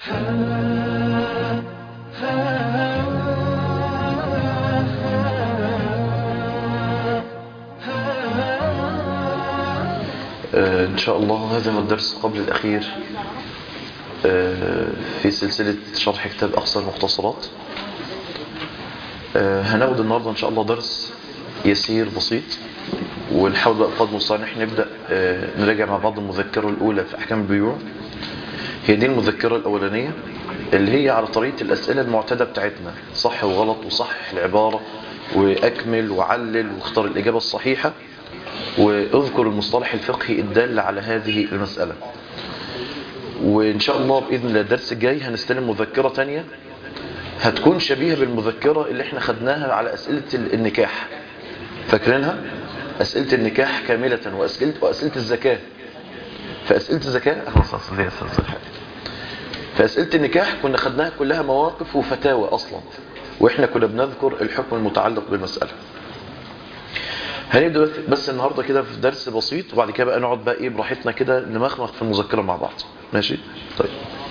آه، إن شاء الله هذا هو الدرس قبل الأخير آه، في سلسلة شرح كتاب أقصى المختصرات آه، هناخد النهاردة إن شاء الله درس يسير بسيط ونحاول بقى بقدر المستطاع إن احنا نبدأ نراجع مع بعض المذكرة الأولى في أحكام البيوع هي دي المذكرة الأولانية اللي هي على طريقة الأسئلة المعتادة بتاعتنا صح وغلط وصح العبارة وأكمل وعلل واختار الإجابة الصحيحة واذكر المصطلح الفقهي الدال على هذه المسألة وإن شاء الله بإذن الله الدرس الجاي هنستلم مذكرة تانية هتكون شبيهة بالمذكرة اللي احنا خدناها على أسئلة النكاح فاكرينها؟ أسئلة النكاح كاملة وأسئلة, وأسئلة الزكاة فأسئلة الزكاة فأسئلة النكاح كنا خدناها كلها مواقف وفتاوى أصلا وإحنا كنا بنذكر الحكم المتعلق بالمسألة هنبدأ بس النهاردة كده في درس بسيط وبعد كده بقى نقعد بقى ايه براحتنا كده نمخمخ في المذكرة مع بعض ماشي طيب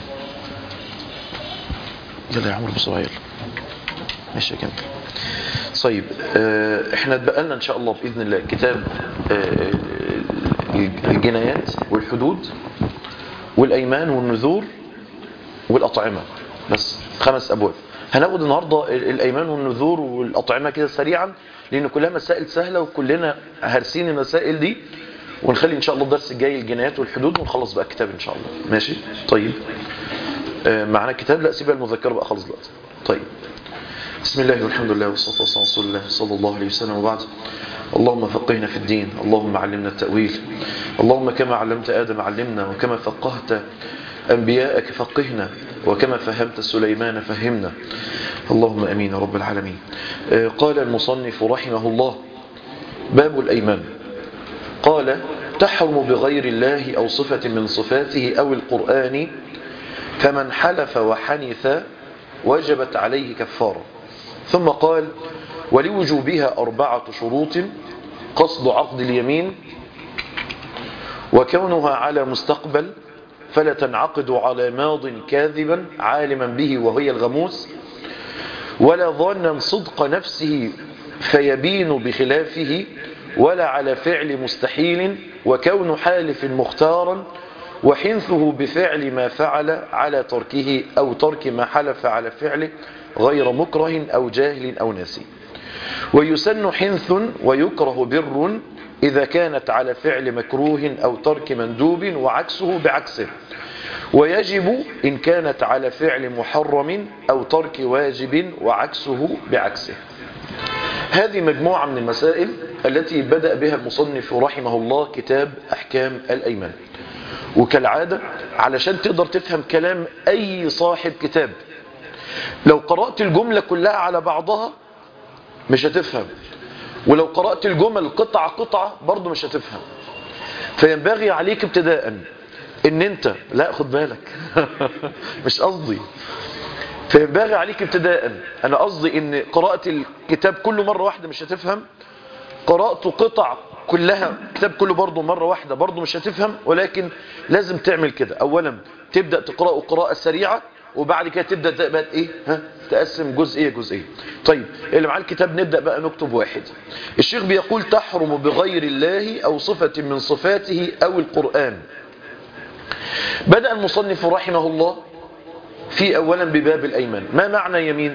يلا يا عمرو بسرعة يلا ماشي يا كمل طيب اه احنا اتبقى لنا ان شاء الله باذن الله كتاب اه الجنايات والحدود والايمان والنذور والاطعمه بس خمس ابواب هناخد النهارده الايمان والنذور والاطعمه كده سريعا لان كلها مسائل سهله وكلنا هارسين المسائل دي ونخلي ان شاء الله الدرس الجاي الجنايات والحدود ونخلص بقى الكتاب ان شاء الله ماشي طيب آه معنا كتاب لا سيبها المذكره بقى خلاص دلوقتي طيب بسم الله والحمد لله والصلاه والسلام على رسول الله صلى الله عليه وسلم وبعد اللهم فقهنا في الدين اللهم علمنا التاويل اللهم كما علمت ادم علمنا وكما فقهت أنبياءك فقهنا وكما فهمت سليمان فهمنا اللهم أمين رب العالمين قال المصنف رحمه الله باب الأيمان قال تحرم بغير الله أو صفة من صفاته أو القرآن فمن حلف وحنث وجبت عليه كفارة ثم قال ولوجوبها أربعة شروط قصد عقد اليمين وكونها على مستقبل فلا تنعقد على ماض كاذبا عالما به وهي الغموس ولا ظنا صدق نفسه فيبين بخلافه ولا على فعل مستحيل وكون حالف مختارا وحنثه بفعل ما فعل على تركه أو ترك ما حلف على فعله غير مكره أو جاهل أو ناسي ويسن حنث ويكره بر إذا كانت على فعل مكروه أو ترك مندوب وعكسه بعكسه ويجب إن كانت على فعل محرم أو ترك واجب وعكسه بعكسه هذه مجموعة من المسائل التي بدأ بها المصنف رحمه الله كتاب أحكام الأيمان وكالعادة علشان تقدر تفهم كلام أي صاحب كتاب لو قرأت الجملة كلها على بعضها مش هتفهم ولو قرأت الجمل قطعة قطعة برضو مش هتفهم فينبغي عليك ابتداء ان انت لا خد بالك مش قصدي فينبغي عليك ابتداء انا قصدي ان قراءة الكتاب كله مرة واحدة مش هتفهم قراءته قطع كلها كتاب كله برضه مرة واحدة برضه مش هتفهم ولكن لازم تعمل كده اولا تبدأ تقرأه قراءة سريعة وبعد كده تبدأ بقى ايه ها تقسم جزئية جزئية طيب اللي معاه الكتاب نبدأ بقى نكتب واحد الشيخ بيقول تحرم بغير الله او صفة من صفاته او القرآن بدأ المصنف رحمه الله في اولا بباب الايمان ما معنى يمين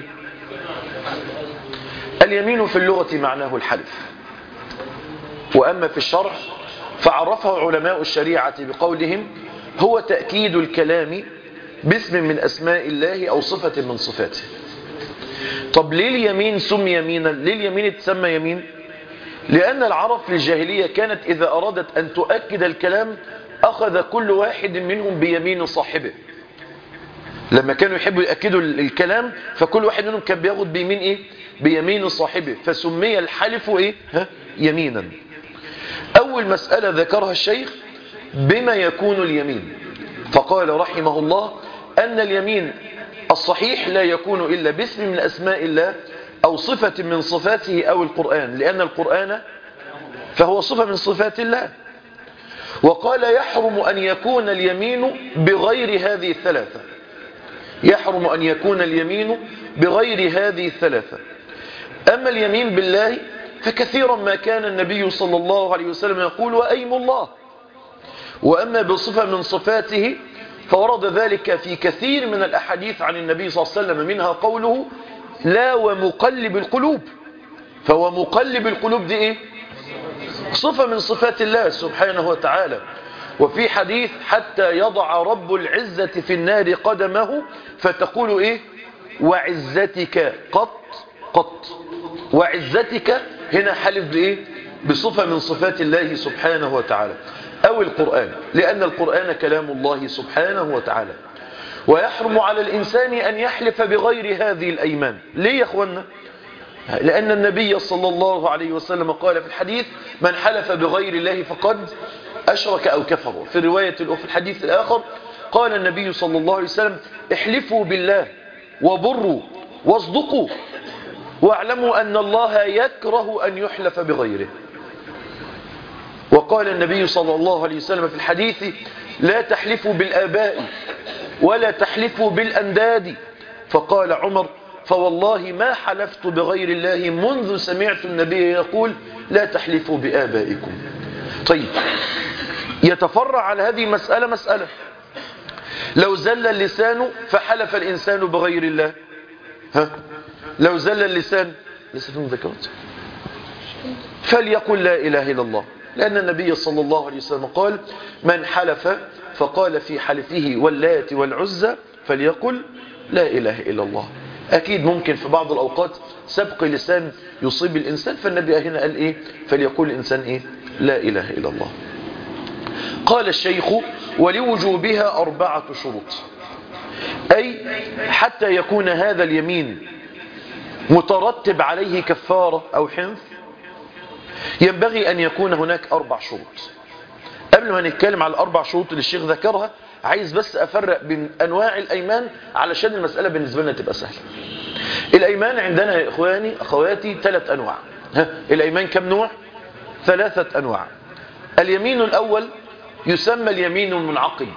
اليمين في اللغة معناه الحلف واما في الشرع فعرفه علماء الشريعة بقولهم هو تأكيد الكلام باسم من أسماء الله أو صفة من صفاته طب ليه اليمين سمي يمينا ليه اليمين تسمى يمين لأن العرب في الجاهلية كانت إذا أرادت أن تؤكد الكلام أخذ كل واحد منهم بيمين صاحبه لما كانوا يحبوا يأكدوا الكلام فكل واحد منهم كان بياخد بيمين إيه بيمين صاحبه فسمي الحلف إيه ها يمينا أول مسألة ذكرها الشيخ بما يكون اليمين فقال رحمه الله أن اليمين الصحيح لا يكون إلا باسم من أسماء الله أو صفة من صفاته أو القرآن لأن القرآن فهو صفة من صفات الله وقال يحرم أن يكون اليمين بغير هذه الثلاثة يحرم أن يكون اليمين بغير هذه الثلاثة أما اليمين بالله فكثيرا ما كان النبي صلى الله عليه وسلم يقول وأيم الله وأما بصفة من صفاته فورد ذلك في كثير من الأحاديث عن النبي صلى الله عليه وسلم منها قوله لا ومقلب القلوب فهو مقلب القلوب دي ايه صفة من صفات الله سبحانه وتعالى وفي حديث حتى يضع رب العزة في النار قدمه فتقول ايه وعزتك قط قط وعزتك هنا حلف بايه بصفة من صفات الله سبحانه وتعالى او القرآن لان القرآن كلام الله سبحانه وتعالى ويحرم على الانسان ان يحلف بغير هذه الايمان ليه يا اخوانا لأن النبي صلى الله عليه وسلم قال في الحديث من حلف بغير الله فقد أشرك أو كفر في رواية في الحديث الآخر قال النبي صلى الله عليه وسلم احلفوا بالله وبروا واصدقوا واعلموا أن الله يكره أن يحلف بغيره وقال النبي صلى الله عليه وسلم في الحديث لا تحلفوا بالآباء ولا تحلفوا بالأنداد فقال عمر فوالله ما حلفت بغير الله منذ سمعت النبي يقول لا تحلفوا بآبائكم طيب يتفرع على هذه مسألة مسألة لو زل اللسان فحلف الإنسان بغير الله ها لو زل اللسان لسه في مذكرات فليقل لا إله إلا الله لأن النبي صلى الله عليه وسلم قال من حلف فقال في حلفه واللات والعزى فليقل لا إله إلا الله أكيد ممكن في بعض الأوقات سبق لسان يصيب الإنسان فالنبي هنا قال إيه فليقول الإنسان إيه لا إله إلا الله قال الشيخ ولوجوبها أربعة شروط أي حتى يكون هذا اليمين مترتب عليه كفارة أو حنث ينبغي أن يكون هناك أربع شروط قبل ما نتكلم على الأربع شروط اللي الشيخ ذكرها عايز بس أفرق بين أنواع الأيمان علشان المسألة بالنسبة لنا تبقى سهلة الأيمان عندنا يا إخواني أخواتي ثلاث أنواع ها الأيمان كم نوع ثلاثة أنواع اليمين الأول يسمى اليمين المنعقد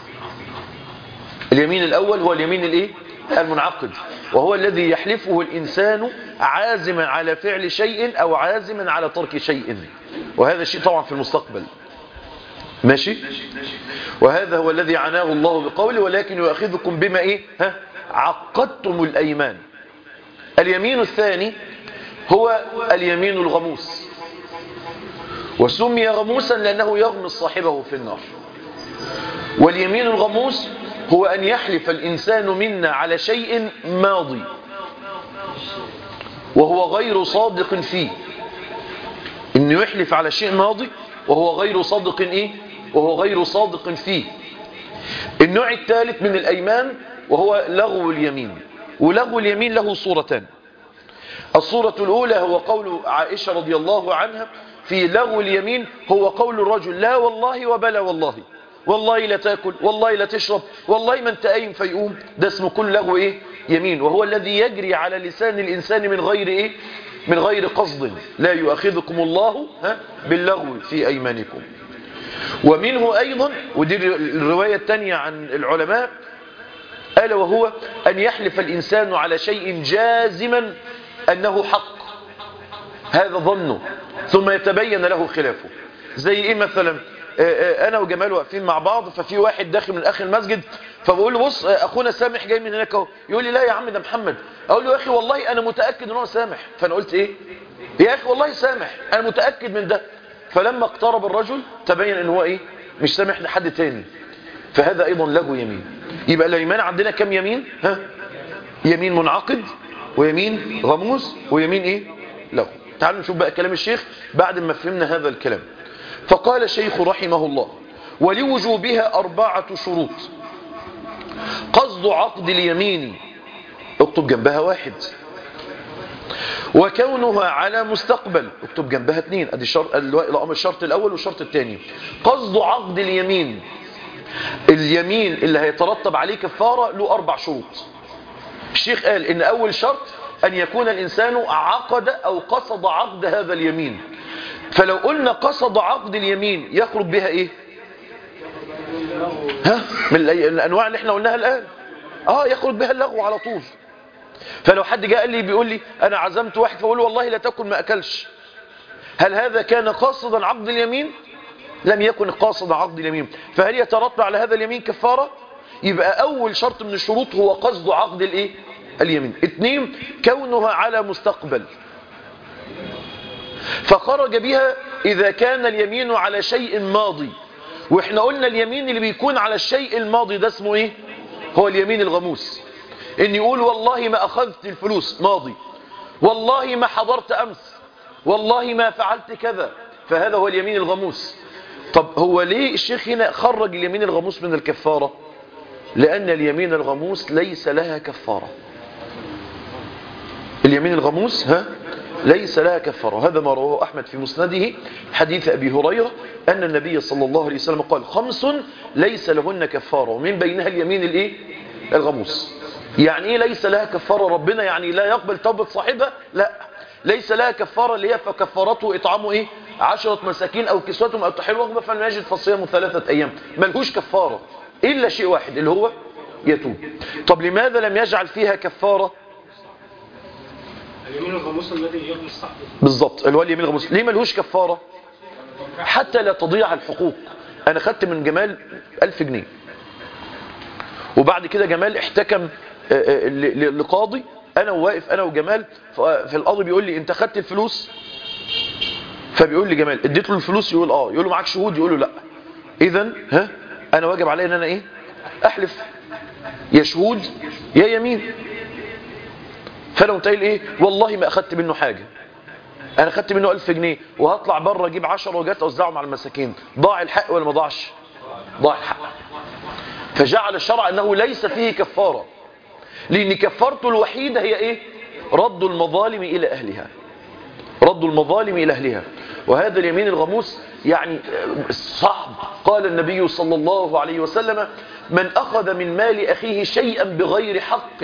اليمين الأول هو اليمين الإيه؟ المنعقد وهو الذي يحلفه الإنسان عازما على فعل شيء أو عازما على ترك شيء وهذا الشيء طبعا في المستقبل ماشي وهذا هو الذي عناه الله بقوله ولكن يؤخذكم بما إيه ها عقدتم الأيمان اليمين الثاني هو اليمين الغموس وسمي غموسا لأنه يغمس صاحبه في النار واليمين الغموس هو أن يحلف الإنسان منا على شيء ماضي وهو غير صادق فيه إنه يحلف على شيء ماضي وهو غير صادق إيه وهو غير صادق فيه النوع الثالث من الأيمان وهو لغو اليمين ولغو اليمين له صورتان الصورة الأولى هو قول عائشة رضي الله عنها في لغو اليمين هو قول الرجل لا والله وبلا والله والله لا تأكل والله لا تشرب والله ما انت قايم فيقوم ده اسمه كل لغو ايه يمين وهو الذي يجري على لسان الإنسان من غير ايه من غير قصد لا يؤاخذكم الله ها باللغو في أيمانكم ومنه أيضا ودي الرواية الثانية عن العلماء ألا وهو أن يحلف الإنسان على شيء جازما أنه حق هذا ظنه ثم يتبين له خلافه زي إيه مثلا أنا وجمال واقفين مع بعض ففي واحد داخل من آخر المسجد فبقول له بص أخونا سامح جاي من هناك اهو يقول لي لا يا عم ده محمد أقول له يا أخي والله أنا متأكد أنه سامح فأنا قلت إيه يا أخي والله سامح أنا متأكد من ده فلما اقترب الرجل تبين ان هو ايه مش سامح لحد تاني فهذا ايضا له يمين يبقى الايمان عندنا كم يمين ها يمين منعقد ويمين غموس ويمين ايه له تعالوا نشوف بقى كلام الشيخ بعد ما فهمنا هذا الكلام فقال الشيخ رحمه الله ولوجوبها أربعة شروط قصد عقد اليمين اكتب جنبها واحد وكونها على مستقبل اكتب جنبها اثنين ادي الشرط الامر الشرط الاول والشرط الثاني قصد عقد اليمين اليمين اللي هيترتب عليه كفاره له اربع شروط الشيخ قال ان اول شرط ان يكون الانسان عقد او قصد عقد هذا اليمين فلو قلنا قصد عقد اليمين يخرج بها ايه ها من الانواع اللي احنا قلناها الان اه يخرج بها اللغو على طول فلو حد جاء قال لي بيقول لي انا عزمت واحد فاقول له والله لا تاكل ما اكلش هل هذا كان قاصدا عقد اليمين لم يكن قاصدا عقد اليمين فهل يترتب على هذا اليمين كفارة يبقى اول شرط من الشروط هو قصد عقد الايه اليمين اثنين كونها على مستقبل فخرج بها اذا كان اليمين على شيء ماضي واحنا قلنا اليمين اللي بيكون على الشيء الماضي ده اسمه ايه هو اليمين الغموس ان يقول والله ما اخذت الفلوس ماضي والله ما حضرت امس والله ما فعلت كذا فهذا هو اليمين الغموس طب هو ليه الشيخ هنا خرج اليمين الغموس من الكفارة لان اليمين الغموس ليس لها كفارة اليمين الغموس ها ليس لها كفارة هذا ما رواه أحمد في مسنده حديث أبي هريرة أن النبي صلى الله عليه وسلم قال خمس ليس لهن كفارة ومن بينها اليمين الإيه؟ الغموس يعني إيه ليس لها كفارة ربنا يعني لا يقبل توبة صاحبها لا ليس لها كفارة اللي هي فكفارته إطعامه إيه عشرة مساكين أو كسوتهم أو تحرير وجبة فلم يجد فصيام ثلاثة أيام ملهوش كفارة إلا شيء واحد اللي هو يتوب طب لماذا لم يجعل فيها كفارة اليمين الغموس الذي يغني الصحب بالظبط اللي هو اليمين الغموس ليه ملهوش كفارة حتى لا تضيع الحقوق انا خدت من جمال ألف جنيه وبعد كده جمال احتكم آه، آه، ل- ل- لقاضي انا وواقف انا وجمال ف- فالقاضي بيقول لي انت خدت الفلوس فبيقول لي جمال اديت له الفلوس يقول اه يقول له معاك شهود يقول له لا اذا ها انا واجب علي ان انا ايه احلف يا شهود يا يمين فلو قلت قايل ايه والله ما اخدت منه حاجه انا خدت منه ألف جنيه وهطلع بره اجيب عشر وجات اوزعهم على المساكين ضاع الحق ولا ما ضاعش ضاع الحق فجعل الشرع انه ليس فيه كفاره لان كفارته الوحيده هي ايه رد المظالم الى اهلها رد المظالم الى اهلها وهذا اليمين الغموس يعني صعب قال النبي صلى الله عليه وسلم من اخذ من مال اخيه شيئا بغير حق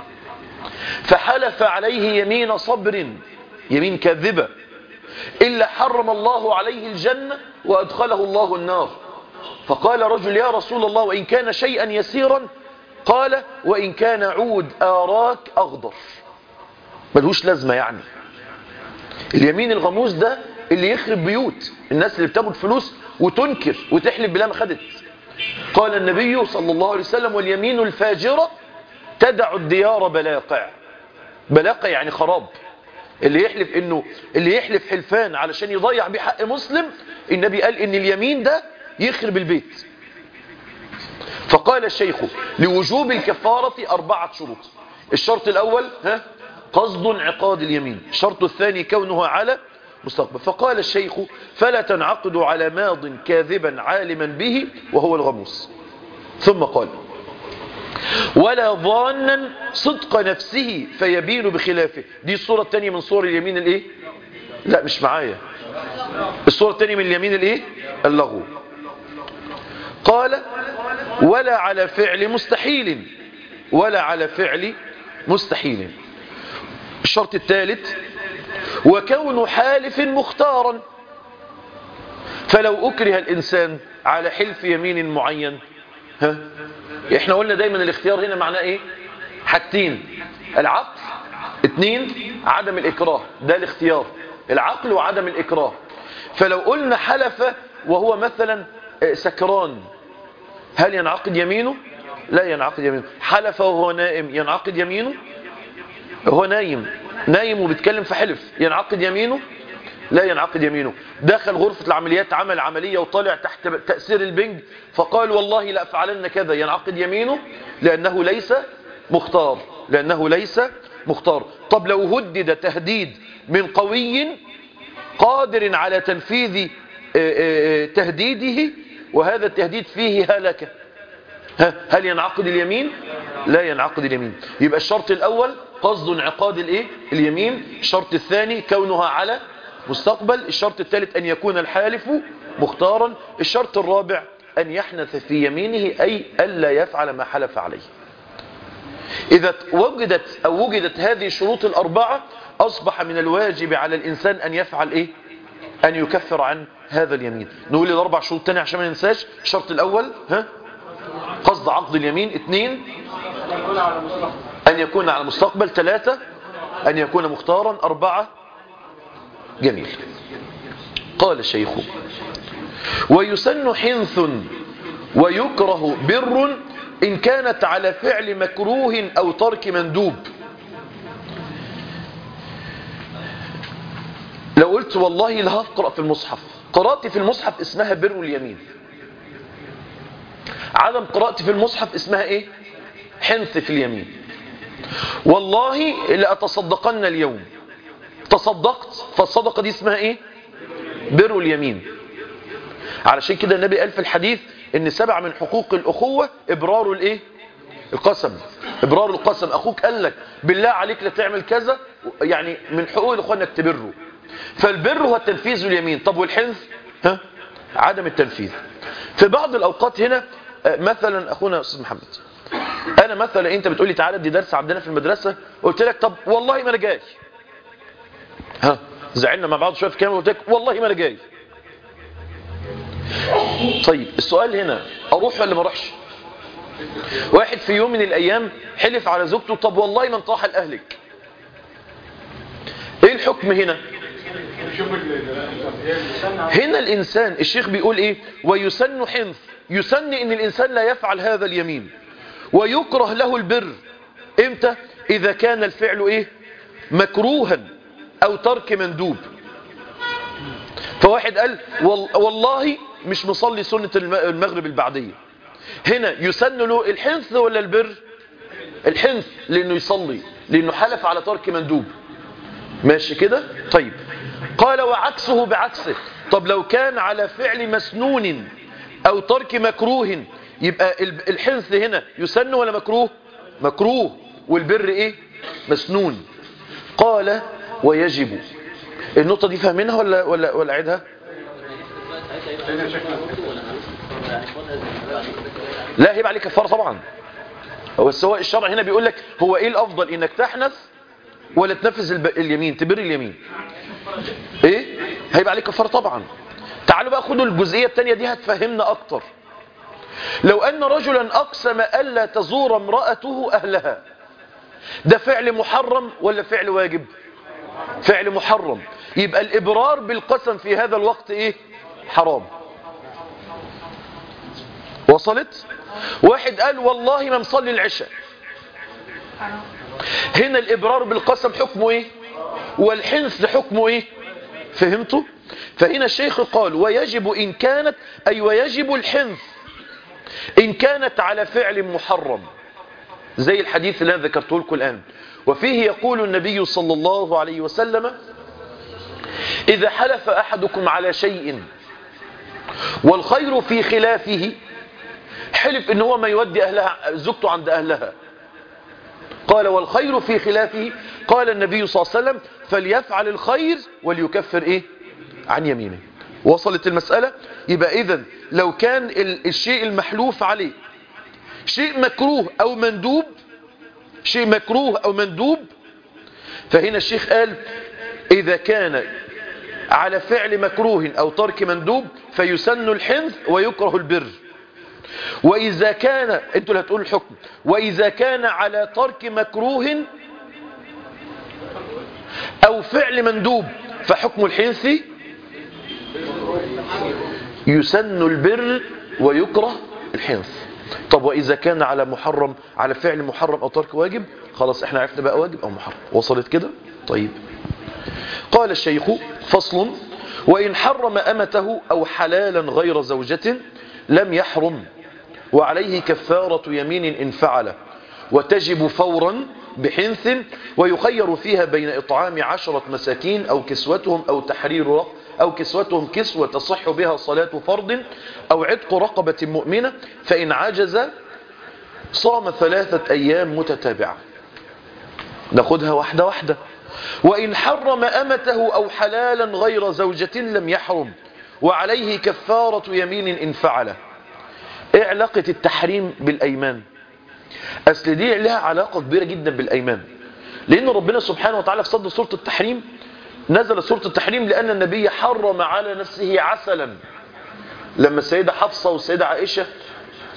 فحلف عليه يمين صبر يمين كاذبة إلا حرم الله عليه الجنة وأدخله الله النار فقال رجل يا رسول الله وإن كان شيئا يسيرا قال وإن كان عود آراك أغدر ملهوش لازمة يعني اليمين الغموس ده اللي يخرب بيوت الناس اللي بتاخد فلوس وتنكر وتحلف بلا ما خدت قال النبي صلى الله عليه وسلم واليمين الفاجرة تدع الديار بلاقع بلاقع يعني خراب اللي يحلف انه اللي يحلف حلفان علشان يضيع بيه حق مسلم النبي قال ان اليمين ده يخرب البيت فقال الشيخ لوجوب الكفارة أربعة شروط الشرط الأول ها قصد انعقاد اليمين الشرط الثاني كونها على مستقبل فقال الشيخ فلا تنعقد على ماض كاذبا عالما به وهو الغموس ثم قال ولا ظانا صدق نفسه فيبين بخلافه دي الصورة الثانية من صور اليمين الايه لا مش معايا الصورة الثانية من اليمين الايه اللغو قال ولا على فعل مستحيل ولا على فعل مستحيل الشرط الثالث وكون حالف مختارا فلو أكره الإنسان على حلف يمين معين ها احنا قلنا دايما الاختيار هنا معناه ايه حاجتين العقل اتنين عدم الإكراه ده الاختيار العقل وعدم الإكراه فلو قلنا حلف وهو مثلا سكران هل ينعقد يمينه لا ينعقد يمينه حلف وهو نائم ينعقد يمينه هو نايم نايم وبيتكلم في حلف ينعقد يمينه لا ينعقد يمينه دخل غرفة العمليات عمل عملية وطالع تحت تأثير البنج فقال والله لا أفعلن كذا ينعقد يمينه لأنه ليس مختار لأنه ليس مختار طب لو هدد تهديد من قوي قادر على تنفيذ تهديده وهذا التهديد فيه هلكة هل ينعقد اليمين لا ينعقد اليمين يبقى الشرط الأول قصد انعقاد الايه اليمين الشرط الثاني كونها على مستقبل الشرط الثالث أن يكون الحالف مختارا الشرط الرابع أن يحنث في يمينه أي ألا يفعل ما حلف عليه إذا وجدت أو وجدت هذه الشروط الأربعة أصبح من الواجب على الإنسان أن يفعل إيه أن يكفر عن هذا اليمين نقول الأربع شروط تاني عشان ما ننساش الشرط الأول ها قصد عقد اليمين اثنين يكون على مصلحة أن يكون على مستقبل ثلاثة أن يكون مختارا أربعة جميل قال الشيخ ويسن حنث ويكره بر إن كانت على فعل مكروه أو ترك مندوب لو قلت والله لا هقرأ في المصحف قراءتي في المصحف اسمها بر اليمين عدم قراءتي في المصحف اسمها ايه حنث في اليمين والله لأتصدقن اليوم تصدقت فالصدقة دي اسمها ايه بر اليمين علشان كده النبي قال في الحديث ان سبع من حقوق الأخوة إبرار الايه القسم إبرار القسم أخوك قال لك بالله عليك لا تعمل كذا يعني من حقوق الأخوة انك تبره فالبر هو التنفيذ اليمين طب والحنث ها عدم التنفيذ في بعض الأوقات هنا آه، مثلا أخونا أستاذ محمد أنا مثلا أنت بتقولي تعالى دي درس عندنا في المدرسة قلت لك طب والله ما أنا جاي ها زعلنا مع بعض شوية في كلام قلت لك والله ما أنا جاي طيب السؤال هنا أروح ولا ما أروحش واحد في يوم من الأيام حلف على زوجته طب والله ما انطاح لأهلك ايه الحكم هنا شوف الإنسان هنا الإنسان الشيخ بيقول إيه ويسن حنث يسن إن الإنسان لا يفعل هذا اليمين ويكره له البر إمتى إذا كان الفعل إيه مكروها أو ترك مندوب فواحد قال وال- والله مش مصلي سنة الم- المغرب البعدية هنا يسن له الحنث ولا البر الحنث لأنه يصلي لأنه حلف على ترك مندوب ماشي كده طيب قال وعكسه بعكسه طب لو كان على فعل مسنون او ترك مكروه يبقى ال- الحنث هنا يسن ولا مكروه مكروه والبر ايه مسنون قال ويجب النقطة دي فاهمينها ولا ولا ولا اعيدها لا هيبقى عليك كفارة طبعا هو السواء الشرع هنا بيقول لك هو ايه الافضل انك تحنث ولا تنفذ الب... اليمين تبر اليمين ايه هيبقى عليك كفاره طبعا تعالوا بقى خدوا الجزئيه الثانيه دي هتفهمنا اكتر لو ان رجلا اقسم الا تزور امراته اهلها ده فعل محرم ولا فعل واجب فعل محرم يبقى الابرار بالقسم في هذا الوقت ايه حرام وصلت واحد قال والله ما مصلي العشاء هنا الإبرار بالقسم حكمه إيه والحنث حكمه إيه فهمتوا فهنا الشيخ قال ويجب إن كانت أي ويجب الحنث إن كانت على فعل محرم زي الحديث اللي أنا ذكرته لكم الآن وفيه يقول النبي صلى الله عليه وسلم إذا حلف أحدكم على شيء والخير في خلافه حلف إن هو ما يودي أهلها زوجته عند أهلها قال والخير في خلافه قال النبي صلى الله عليه وسلم فليفعل الخير وليكفر ايه عن يمينه وصلت المسألة يبقى اذا لو كان ال- الشيء المحلوف عليه شيء مكروه او مندوب شيء مكروه او مندوب فهنا الشيخ قال اذا كان على فعل مكروه او ترك مندوب فيسن الحنث ويكره البر وإذا كان انتوا اللي هتقولوا الحكم وإذا كان على ترك مكروه أو فعل مندوب فحكم الحنث يسن البر ويكره الحنث طب وإذا كان على محرم على فعل محرم أو ترك واجب خلاص احنا عرفنا بقى واجب أو محرم وصلت كده طيب قال الشيخ فصل وإن حرم أمته أو حلالا غير زوجة لم يحرم وعليه كفارة يمين إن فعل وتجب فورا بحنث ويخير فيها بين إطعام عشرة مساكين أو كسوتهم أو تحرير رق أو كسوتهم كسوة تصح بها صلاة فرض أو عتق رقبة مؤمنة فإن عجز صام ثلاثة أيام متتابعة ناخدها واحدة واحدة وإن حرم أمته أو حلالا غير زوجة لم يحرم وعليه كفارة يمين إن فعل ايه علاقة التحريم بالأيمان أصل دي لها علاقة كبيرة جدا بالأيمان لأن ربنا سبحانه وتعالى في صدر سورة التحريم نزل سورة التحريم لأن النبي حرم على نفسه عسلا لما السيدة حفصة والسيدة عائشة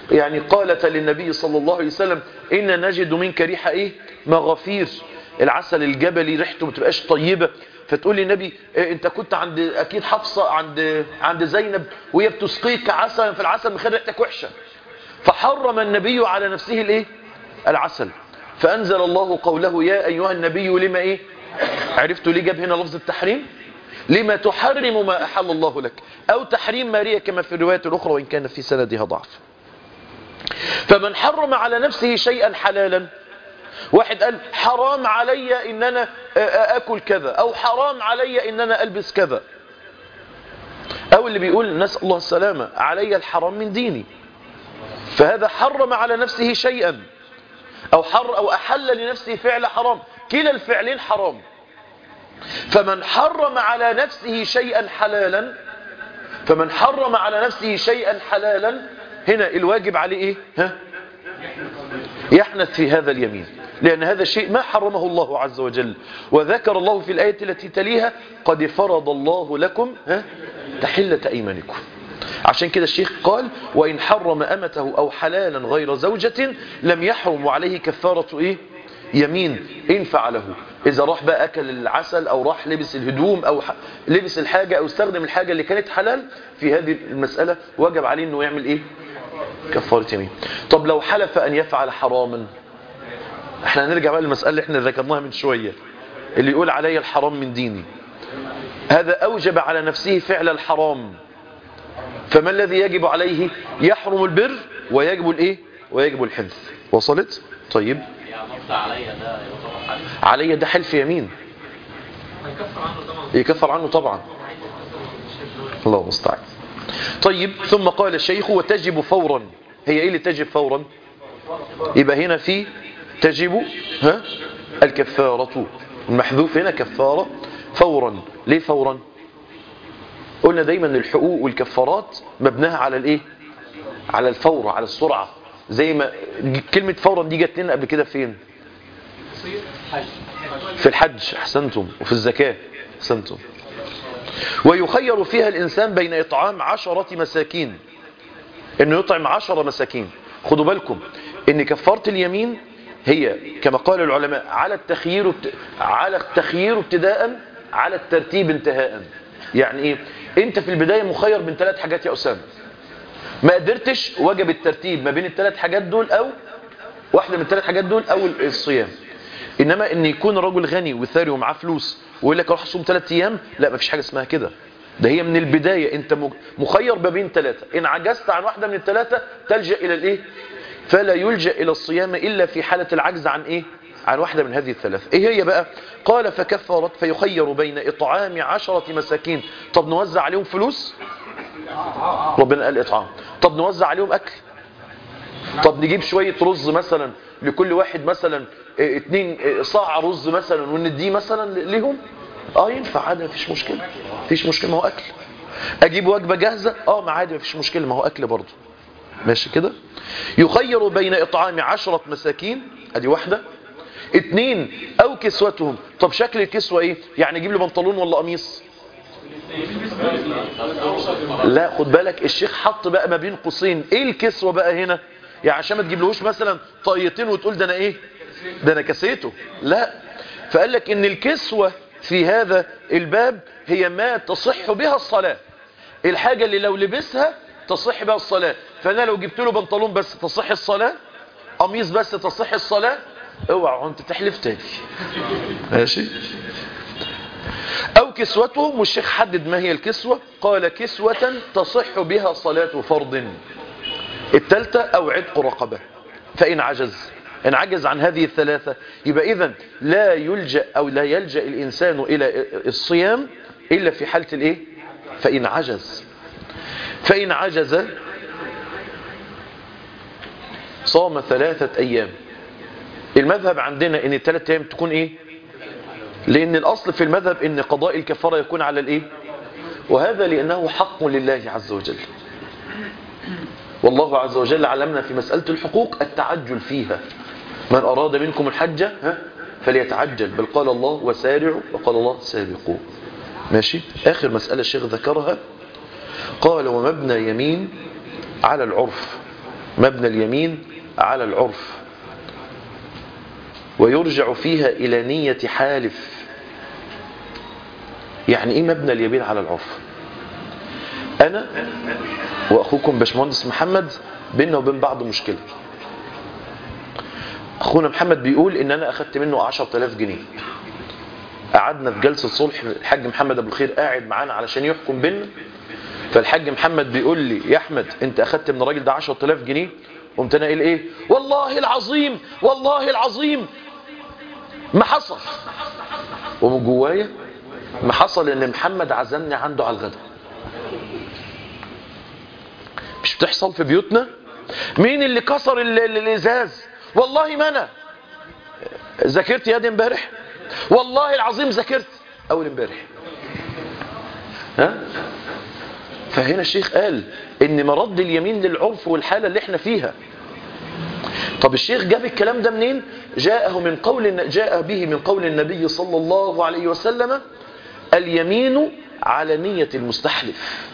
يعني قالت للنبي صلى الله عليه وسلم إن نجد منك ريحة إيه مغافير العسل الجبلي ريحته ما بتبقاش طيبة فتقول لي النبي إيه انت كنت عند اكيد حفصة عند عند زينب وهي بتسقيك عسل في العسل مخلي ريحتك وحشة فحرم النبي على نفسه الايه العسل فانزل الله قوله يا ايها النبي لما ايه عرفتوا ليه جاب هنا لفظ التحريم لما تحرم ما احل الله لك او تحريم ماريا كما في الرواية الاخرى وان كان في سندها ضعف فمن حرم على نفسه شيئا حلالا واحد قال حرام علي ان انا اكل كذا او حرام علي ان انا البس كذا او اللي بيقول نسأل الله السلامة علي الحرام من ديني فهذا حرم على نفسه شيئا او حر او احل لنفسه فعل حرام كلا الفعلين حرام فمن حرم على نفسه شيئا حلالا فمن حرم على نفسه شيئا حلالا هنا الواجب عليه ايه ها يحنث في هذا اليمين لأن هذا الشيء ما حرمه الله عز وجل وذكر الله في الآية التي تليها قد فرض الله لكم ها تحلة أيمانكم عشان كده الشيخ قال وإن حرم أمته أو حلالا غير زوجة لم يحرم عليه كفارة إيه يمين إن فعله إذا راح بقى أكل العسل أو راح لبس الهدوم أو ح... لبس الحاجة أو استخدم الحاجة اللي كانت حلال في هذه المسألة وجب عليه أنه يعمل إيه كفارة يمين طب لو حلف أن يفعل حراما احنا هنرجع بقى للمسألة اللي احنا ذكرناها من شوية اللي يقول علي الحرام من ديني هذا أوجب على نفسه فعل الحرام فما الذي يجب عليه يحرم البر ويجب الايه ويجب الحنث وصلت طيب علي ده حلف يمين يكفر عنه طبعا الله المستعان طيب ثم قال الشيخ وتجب فورا هي ايه اللي تجب فورا يبقى هنا في تجب ها الكفارة المحذوف هنا كفارة فورا ليه فورا قلنا دايما الحقوق والكفارات مبناها على الايه على الفور على السرعة زي ما كلمة فورا دي جت لنا قبل كده فين في الحج احسنتم وفي الزكاة احسنتم ويخير فيها الإنسان بين إطعام عشرة مساكين إنه يطعم عشرة مساكين خدوا بالكم إن كفارة اليمين هي كما قال العلماء على التخيير على التخيير ابتداء على الترتيب انتهاء يعني ايه انت في البداية مخير بين ثلاث حاجات يا أسامة ما قدرتش وجب الترتيب ما بين الثلاث حاجات دول او واحدة من الثلاث حاجات دول او الصيام انما ان يكون الرجل غني وثري ومعاه فلوس ويقول لك اروح اصوم ثلاث ايام لا ما فيش حاجة اسمها كده ده هي من البداية انت مخير ما بين ثلاثة ان عجزت عن واحدة من الثلاثة تلجأ الى الايه فلا يلجأ إلى الصيام إلا في حالة العجز عن إيه؟ عن واحدة من هذه الثلاث إيه هي بقى؟ قال فكفرت فيخير بين إطعام عشرة مساكين طب نوزع عليهم فلوس؟ ربنا قال إطعام طب نوزع عليهم أكل؟ طب نجيب شوية رز مثلا لكل واحد مثلا اتنين صاع رز مثلا ونديه مثلا ليهم؟ اه ينفع عادي مفيش مشكلة مفيش مشكلة ما هو أكل أجيب وجبة جاهزة اه ما عادي مفيش مشكلة ما هو أكل برضه ماشي كده يخير بين إطعام عشرة مساكين ادي واحدة اتنين او كسوتهم طب شكل الكسوة ايه يعني يجيب لي بنطلون ولا قميص لا خد بالك الشيخ حط بقى ما بين قوسين ايه الكسوة بقى هنا يعني عشان ما تجيبلهوش مثلا طايتين وتقول ده انا ايه ده انا كسيته لا فقال لك ان الكسوة في هذا الباب هي ما تصح بها الصلاة الحاجة اللي لو لبسها تصح بها الصلاة فانا لو جبت له بنطلون بس تصح الصلاة قميص بس تصح الصلاة اوعى انت تحلف تاني ماشي او كسوتهم والشيخ حدد ما هي الكسوة قال كسوة تصح بها صلاة فرض التالتة او عتق رقبة فان عجز ان عجز عن هذه الثلاثة يبقى اذا لا يلجأ او لا يلجأ الانسان الى الصيام الا في حالة الايه فان عجز فان عجز صام ثلاثة ايام المذهب عندنا ان الثلاث ايام تكون ايه لان الاصل في المذهب ان قضاء الكفارة يكون على الايه وهذا لانه حق لله عز وجل والله عز وجل علمنا في مسألة الحقوق التعجل فيها من أراد منكم الحج ها فليتعجل بل قال الله وسارعوا وقال الله سابقوا ماشي آخر مسألة الشيخ ذكرها قال ومبنى يمين على العرف مبنى اليمين على العرف ويرجع فيها إلى نية حالف يعني إيه مبنى اليمين على العرف أنا وأخوكم باشمهندس محمد بيننا وبين بعض مشكلة أخونا محمد بيقول إن أنا أخدت منه 10000 جنيه قعدنا في جلسة صلح الحاج محمد أبو الخير قاعد معانا علشان يحكم بينا فالحاج محمد بيقول لي يا أحمد أنت أخدت من الراجل ده 10000 جنيه قمت أنا قايل إيه والله العظيم والله العظيم ما حصل ومن جوايا ما حصل ان محمد عزمني عنده على الغداء مش بتحصل في بيوتنا مين اللي كسر ال- ال- الازاز والله ما انا ذاكرت يا دي امبارح والله العظيم ذاكرت اول امبارح ها فهنا الشيخ قال ان مرد اليمين للعرف والحاله اللي احنا فيها طب الشيخ جاب الكلام ده منين جاءه من قول جاء به من قول النبي صلى الله عليه وسلم اليمين على نية المستحلف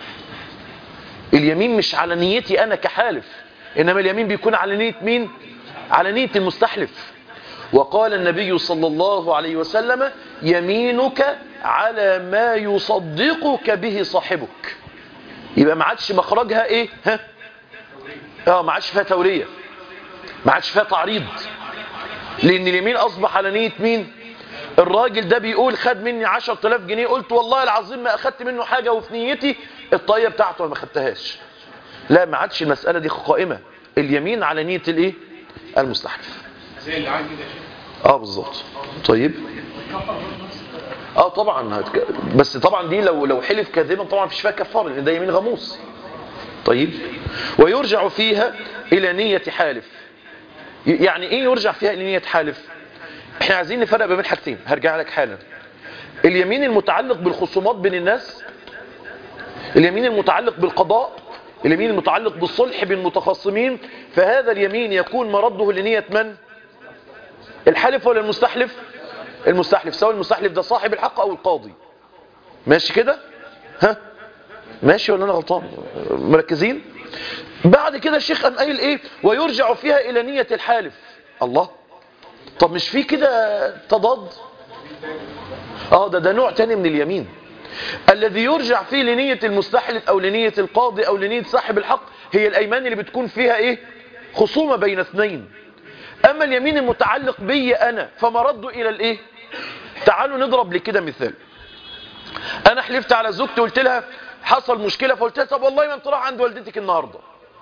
اليمين مش على نيتي أنا كحالف إنما اليمين بيكون على نية مين على نية المستحلف وقال النبي صلى الله عليه وسلم يمينك على ما يصدقك به صاحبك يبقى ما عادش مخرجها ايه ها اه ما عادش فيها توريه ما عادش فيها تعريض لان اليمين اصبح على نيه مين الراجل ده بيقول خد مني 10000 جنيه قلت والله العظيم ما اخدت منه حاجه وفي نيتي الطايه بتاعته ما خدتهاش لا ما عادش المساله دي قائمه اليمين على نيه الايه المستحلف زي اللي عندي ده شيء اه بالظبط طيب اه طبعا هتك... بس طبعا دي لو لو حلف كاذبا طبعا مفيش فيها كفاره لان ده يمين غموس طيب ويرجع فيها الى نيه حالف ي- يعني ايه يرجع فيها الى نيه حالف احنا عايزين نفرق بين حاجتين هرجع لك حالا اليمين المتعلق بالخصومات بين الناس اليمين المتعلق بالقضاء اليمين المتعلق بالصلح بين المتخاصمين فهذا اليمين يكون مرده لنيه من الحلف ولا المستحلف المستحلف سواء المستحلف ده صاحب الحق او القاضي ماشي كده ها ماشي ولا انا غلطان مركزين بعد كده الشيخ قام قايل ايه ويرجع فيها الى نية الحالف الله طب مش في كده تضاد اه ده ده نوع تاني من اليمين الذي يرجع فيه لنية المستحلف او لنية القاضي او لنية صاحب الحق هي الايمان اللي بتكون فيها ايه خصومة بين اثنين اما اليمين المتعلق بي انا فمرده الى الايه تعالوا نضرب لكده مثال انا حلفت على زوجتي قلت لها حصل مشكله فقلت لها طب والله ما انت رايح عند والدتك النهارده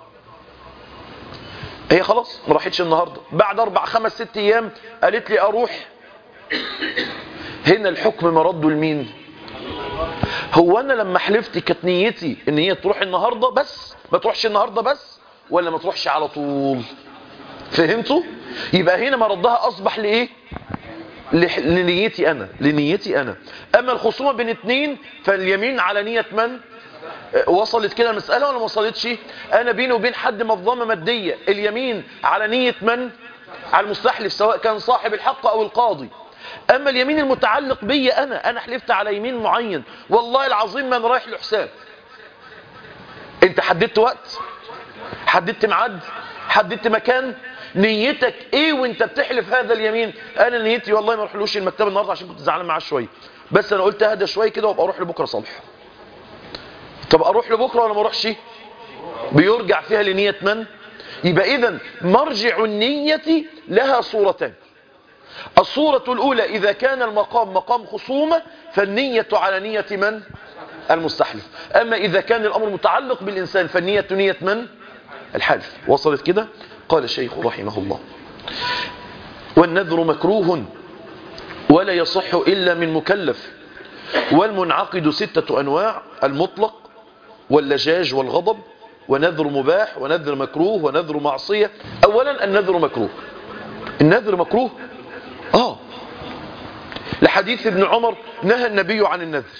هي خلاص ما راحتش النهارده بعد اربع خمس ست ايام قالت لي اروح هنا الحكم مرده لمين هو انا لما حلفت كانت نيتي ان هي تروح النهارده بس ما تروحش النهارده بس ولا ما تروحش على طول فهمتوا يبقى هنا مردها اصبح لايه لح- لنيتي انا لنيتي انا اما الخصومه بين اتنين فاليمين على نيه من أه، وصلت كده المساله ولا ما وصلتش انا بيني وبين حد مظلمه ماديه اليمين على نيه من على المستحلف سواء كان صاحب الحق او القاضي اما اليمين المتعلق بي انا انا حلفت على يمين معين والله العظيم ما انا رايح له حساب انت حددت وقت حددت ميعاد حددت مكان نيتك ايه وانت بتحلف هذا اليمين انا نيتي والله ما اروحلوش المكتب النهارده عشان كنت زعلان معاه شويه بس انا قلت اهدى شويه كده وابقى اروح لبكره صالح طب اروح لبكره ولا ما اروحش بيرجع فيها لنيه من يبقى اذا مرجع النيه لها صورتان الصورة الأولى إذا كان المقام مقام خصومة فالنية على نية من؟ المستحلف أما إذا كان الأمر متعلق بالإنسان فالنية نية من؟ الحلف وصلت كده؟ قال الشيخ رحمه الله والنذر مكروه ولا يصح إلا من مكلف والمنعقد ستة أنواع المطلق واللجاج والغضب ونذر مباح ونذر مكروه ونذر معصية أولا النذر مكروه النذر مكروه آه لحديث ابن عمر نهى النبي عن النذر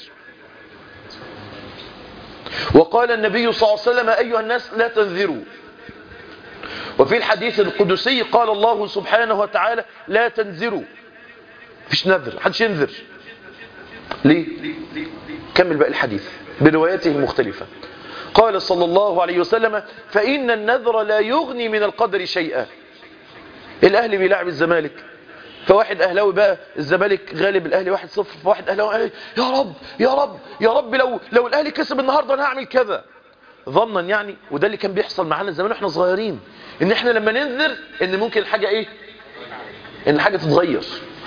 وقال النبي صلى الله عليه وسلم أيها الناس لا تنذروا وفي الحديث القدسي قال الله سبحانه وتعالى لا تنذروا فيش نذر محدش ينذر ليه كمل بقى الحديث برواياته المختلفة قال صلى الله عليه وسلم فإن النذر لا يغني من القدر شيئا الأهلي بيلعب الزمالك فواحد أهلاوي بقى الزمالك غالب الأهلي واحد صفر فواحد أهلاوي قال يا رب يا رب يا رب لو لو الأهلي كسب النهاردة أنا هعمل كذا ظنا يعني وده اللي كان بيحصل معانا زمان واحنا صغيرين ان احنا لما ننذر ان ممكن الحاجة ايه ان الحاجة تتغير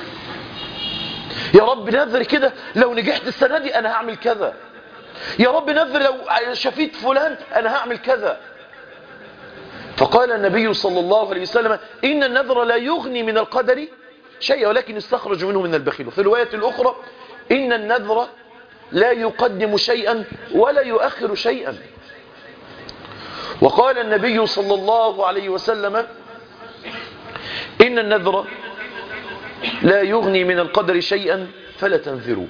يا رب نذر كده لو نجحت السنة دي انا هعمل كذا يا رب نذر لو شفيت فلان انا هعمل كذا فقال النبي صلى الله عليه وسلم إن النذر لا يغني من القدر شيئا ولكن يستخرج منه من البخيل وفي الرواية الأخرى إن النذر لا يقدم شيئا ولا يؤخر شيئا وقال النبي صلى الله عليه وسلم إن النذر لا يغني من القدر شيئا فلا تنذروا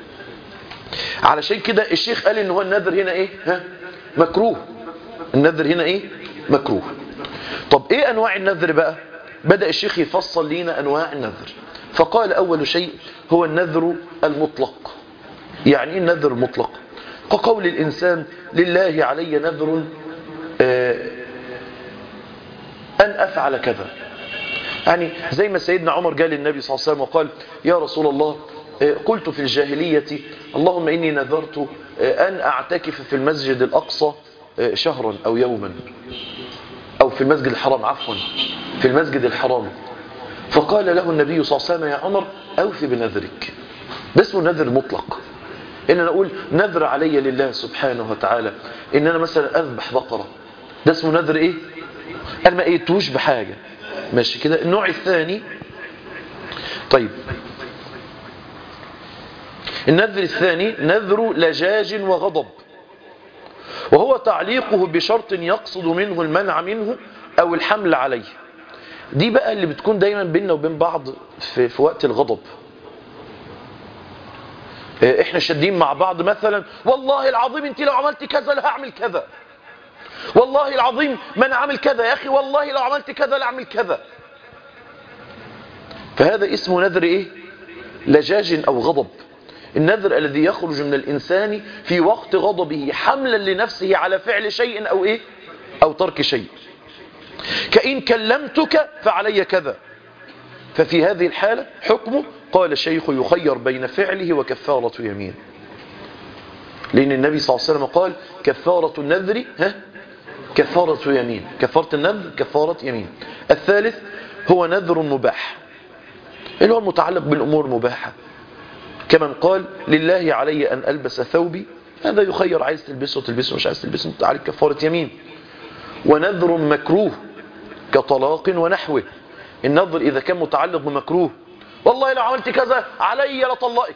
علشان كده الشيخ قال ان هو النذر هنا ايه ها مكروه النذر هنا ايه مكروه طب ايه انواع النذر بقى بدأ الشيخ يفصل لنا انواع النذر فقال اول شيء هو النذر المطلق يعني ايه النذر المطلق كقول الانسان لله علي نذر آه ان افعل كذا يعني زي ما سيدنا عمر قال للنبي صلى الله عليه وسلم وقال يا رسول الله قلت في الجاهلية اللهم إني نذرت أن أعتكف في المسجد الأقصى شهرا أو يوما أو في المسجد الحرام عفوا في المسجد الحرام فقال له النبي صلى الله عليه وسلم يا عمر أوفي بنذرك ده اسمه نذر مطلق إن أنا أقول نذر علي لله سبحانه وتعالى إن أنا مثلا أذبح بقرة ده اسمه نذر إيه أنا ما أيتوش بحاجة ماشي كده النوع الثاني طيب النذر الثاني نذر لجاج وغضب وهو تعليقه بشرط يقصد منه المنع منه أو الحمل عليه دي بقى اللي بتكون دايما بيننا وبين بعض في, في وقت الغضب احنا شادين مع بعض مثلا والله العظيم انت لو عملت كذا لا هعمل كذا والله العظيم ما انا عامل كذا يا اخي والله لو عملت كذا لا اعمل كذا فهذا اسمه نذر ايه لجاج او غضب النذر الذي يخرج من الإنسان في وقت غضبه حملا لنفسه على فعل شيء أو إيه أو ترك شيء كإن كلمتك فعلي كذا ففي هذه الحالة حكمه قال الشيخ يخير بين فعله وكفارة يمين لأن النبي صلى الله عليه وسلم قال كفارة النذر ها كفارة يمين كفارة النذر كفارة يمين الثالث هو نذر مباح اللي هو المتعلق بالأمور مباحة كمن قال لله علي أن ألبس ثوبي هذا يخير عايز تلبسه تلبسه مش عايز تلبسه عليك كفارة يمين ونذر مكروه كطلاق ونحوه النذر إذا كان متعلق بمكروه والله لو عملت كذا علي لطلقك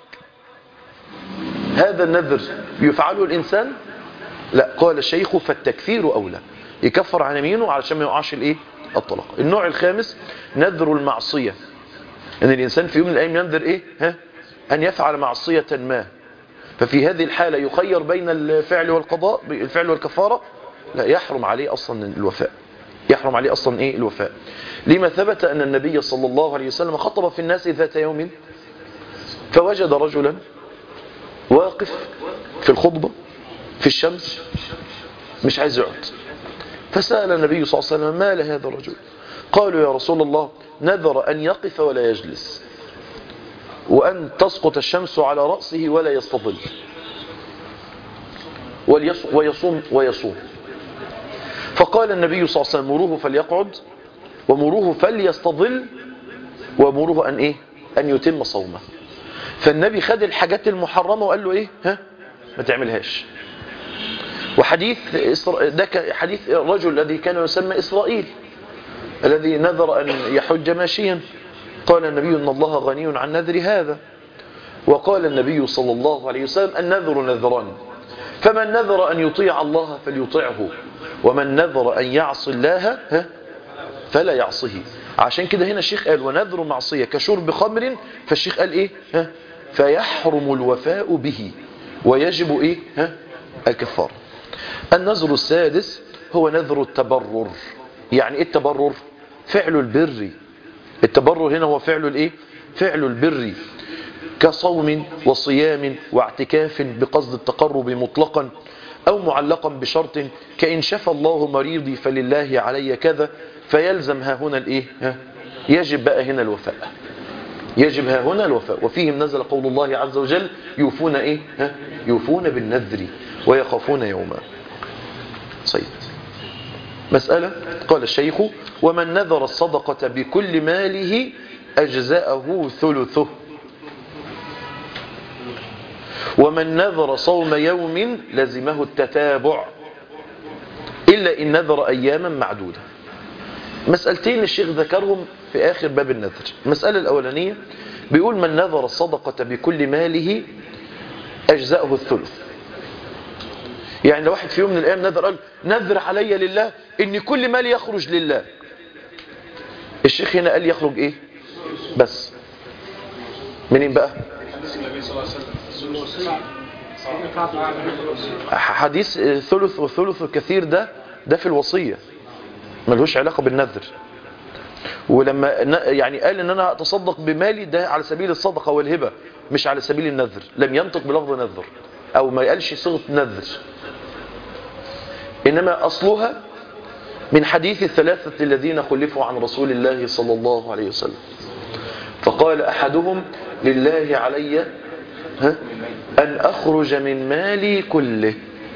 هذا النذر يفعله الإنسان لا قال الشيخ فالتكفير أولى يكفر عن يمينه علشان ما يقعش الايه الطلاق النوع الخامس نذر المعصية ان الإنسان في يوم من الأيام ينذر ايه ها أن يفعل معصية ما ففي هذه الحالة يخير بين الفعل والقضاء الفعل والكفارة لا يحرم عليه أصلا الوفاء يحرم عليه أصلا إيه الوفاء لما ثبت أن النبي صلى الله عليه وسلم خطب في الناس ذات يوم فوجد رجلا واقف في الخطبة في الشمس مش عايز يقعد فسأل النبي صلى الله عليه وسلم ما لهذا الرجل قالوا يا رسول الله نذر أن يقف ولا يجلس وأن تسقط الشمس على رأسه ولا يستظل ويصوم ويصوم فقال النبي صلى الله عليه وسلم مروه فليقعد ومروه فليستظل ومروه أن إيه أن يتم صومه فالنبي خد الحاجات المحرمة وقال له إيه ها ما تعملهاش وحديث ده حديث الرجل الذي كان يسمى إسرائيل الذي نذر أن يحج ماشيا قال النبي ان الله غني عن نذر هذا وقال النبي صلى الله عليه وسلم النذر نذران فمن نذر أن يطيع الله فليطيعه ومن نذر أن يعصي الله فلا يعصيه عشان كده هنا الشيخ قال ونذر معصية كشرب خمر فالشيخ قال ايه ها فيحرم الوفاء به ويجب ايه ها الكفار النذر السادس هو نذر التبرر يعني ايه التبرر فعل البر التبرر هنا هو فعل الايه فعل البر كصوم وصيام واعتكاف بقصد التقرب مطلقا أو معلقا بشرط كإن شفى الله مريضي فلله علي كذا فيلزم ها هنا الإيه ها؟ يجب بقى هنا الوفاء يجب ها هنا الوفاء وفيهم نزل قول الله عز وجل يوفون إيه ها؟ يوفون بالنذر ويخافون يوما صيد مسألة قال الشيخ ومن نذر الصدقة بكل ماله أجزاءه ثلثه ومن نذر صوم يوم لزمه التتابع إلا إن نذر أياما معدودة مسألتين الشيخ ذكرهم في آخر باب النذر المسألة الأولانية بيقول من نذر الصدقة بكل ماله أجزاءه الثلث يعني لو واحد في يوم من الأيام نذر قال نذر علي لله إن كل مالي يخرج لله الشيخ هنا قال يخرج إيه بس منين بقى حديث ثلث وثلث كثير ده ده في الوصية ملهوش علاقة بالنذر ولما ن- يعني قال ان انا اتصدق بمالي ده على سبيل الصدقة والهبة مش على سبيل النذر لم ينطق بلفظ نذر او ما قالش صيغة نذر انما اصلها من حديث الثلاثة الذين خلفوا عن رسول الله صلى الله عليه وسلم فقال احدهم لله علي ها ان اخرج من مالي كله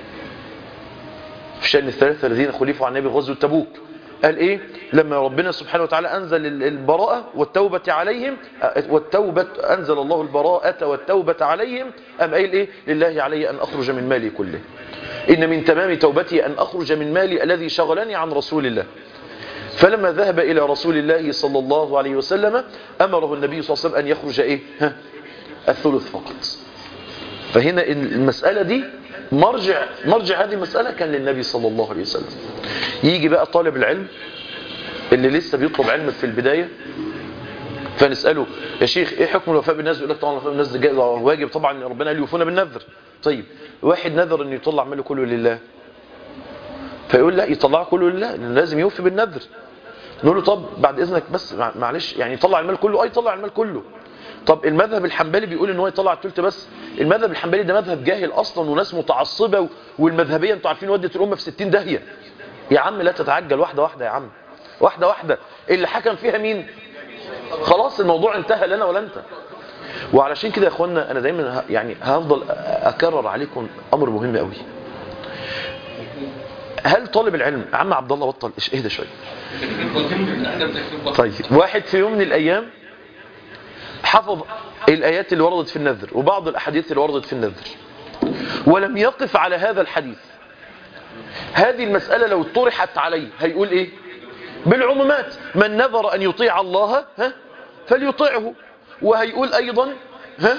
في شأن الثلاثة الذين خلفوا عن النبي غزوة تبوك قال ايه لما ربنا سبحانه وتعالى انزل ال- البراءة والتوبة عليهم أ- والتوبة انزل الله البراءة والتوبة عليهم ام قايل ايه لله علي ان اخرج من مالي كله ان من تمام توبتي ان اخرج من مالي الذي شغلني عن رسول الله فلما ذهب الى رسول الله صلى الله عليه وسلم امره النبي صلى الله عليه وسلم ان يخرج ايه ها الثلث فقط فهنا المسألة دي مرجع مرجع هذه المسألة كان للنبي صلى الله عليه وسلم يجي بقى طالب العلم اللي لسه بيطلب علم في البداية فنسأله يا شيخ ايه حكم الوفاء بالنذر يقول لك طبعا الوفاء بالنذر جائز واجب طبعا ربنا قال يوفون بالنذر طيب واحد نذر انه يطلع ماله كله لله فيقول لا يطلعه كله لله لأنه لازم يوفي بالنذر نقول له طب بعد اذنك بس مع- معلش يعني يطلع المال كله اي يطلع المال كله طب المذهب الحنبلي بيقول ان هو يطلع الثلث بس المذهب الحنبلي ده مذهب جاهل اصلا وناس متعصبه و- والمذهبيه انتوا عارفين ودت الامه في 60 داهيه يا عم لا تتعجل واحده واحده يا عم واحده واحده اللي حكم فيها مين خلاص الموضوع انتهى لنا ولا انت وعلشان كده يا اخوانا انا دايما ه- يعني هفضل اكرر عليكم امر مهم قوي هل طالب العلم عم عبد الله بطل إيش- اهدى شويه طيب واحد في يوم من الايام حفظ الآيات اللي وردت في النذر وبعض الأحاديث اللي وردت في النذر ولم يقف على هذا الحديث هذه المسألة لو طرحت عليه هيقول إيه بالعمومات من نذر أن يطيع الله ها فليطيعه وهيقول أيضا ها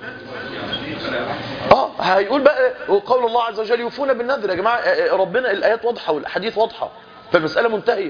اه هيقول بقى وقول الله عز وجل يوفون بالنذر يا جماعة آه، آه، ربنا الآيات واضحة والأحاديث واضحة فالمسألة منتهية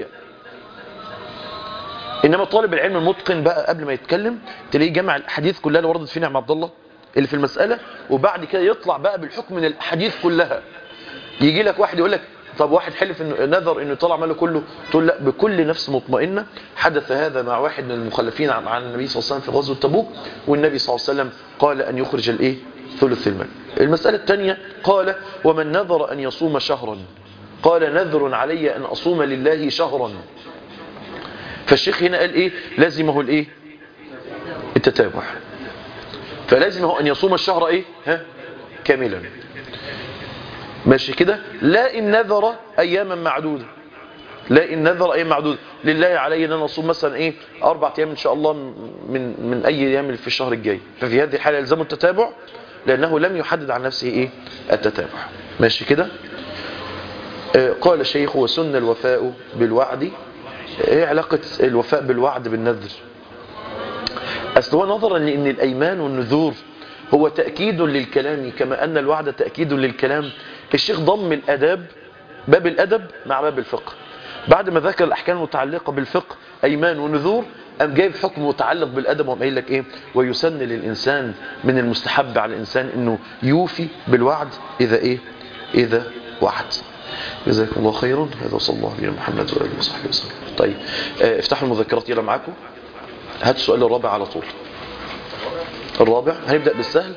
انما طالب العلم المتقن بقى قبل ما يتكلم تلاقيه جمع الاحاديث كلها اللي وردت في نعم عبد الله اللي في المساله وبعد كده يطلع بقى بالحكم من الاحاديث كلها يجي لك واحد يقول لك طب واحد حلف انه نذر انه يطلع ماله كله تقول لا بكل نفس مطمئنه حدث هذا مع واحد من المخلفين عن عن النبي صلى الله عليه وسلم في غزوه تبوك والنبي صلى الله عليه وسلم قال ان يخرج الايه ثلث المال المساله الثانيه قال ومن نذر ان يصوم شهرا قال نذر علي ان اصوم لله شهرا فالشيخ هنا قال ايه لازمه الايه التتابع فلازمه ان يصوم الشهر ايه ها كاملا ماشي كده لا ان نذر اياما معدوده لا ان نذر ايام معدوده لله علي ان انا اصوم مثلا ايه اربع ايام ان شاء الله من من اي ايام اللي في الشهر الجاي ففي هذه الحاله يلزمه التتابع لانه لم يحدد عن نفسه ايه التتابع ماشي كده آه، قال الشيخ وسن الوفاء بالوعد ايه علاقة الوفاء بالوعد بالنذر اصل هو نظرا لان الايمان والنذور هو تأكيد للكلام كما ان الوعد تأكيد للكلام الشيخ ضم الاداب باب الادب مع باب الفقه بعد ما ذكر الاحكام المتعلقة بالفقه ايمان ونذور قام جايب حكم متعلق بالادب وقام قايل لك ايه ويسن للانسان من المستحب على الانسان انه يوفي بالوعد اذا ايه اذا وعد جزاكم الله خيرا هذا وصلى الله على محمد واله وصحبه وسلم طيب آه، افتحوا المذكرات يلا معاكم هات السؤال الرابع على طول الرابع هنبدا بالسهل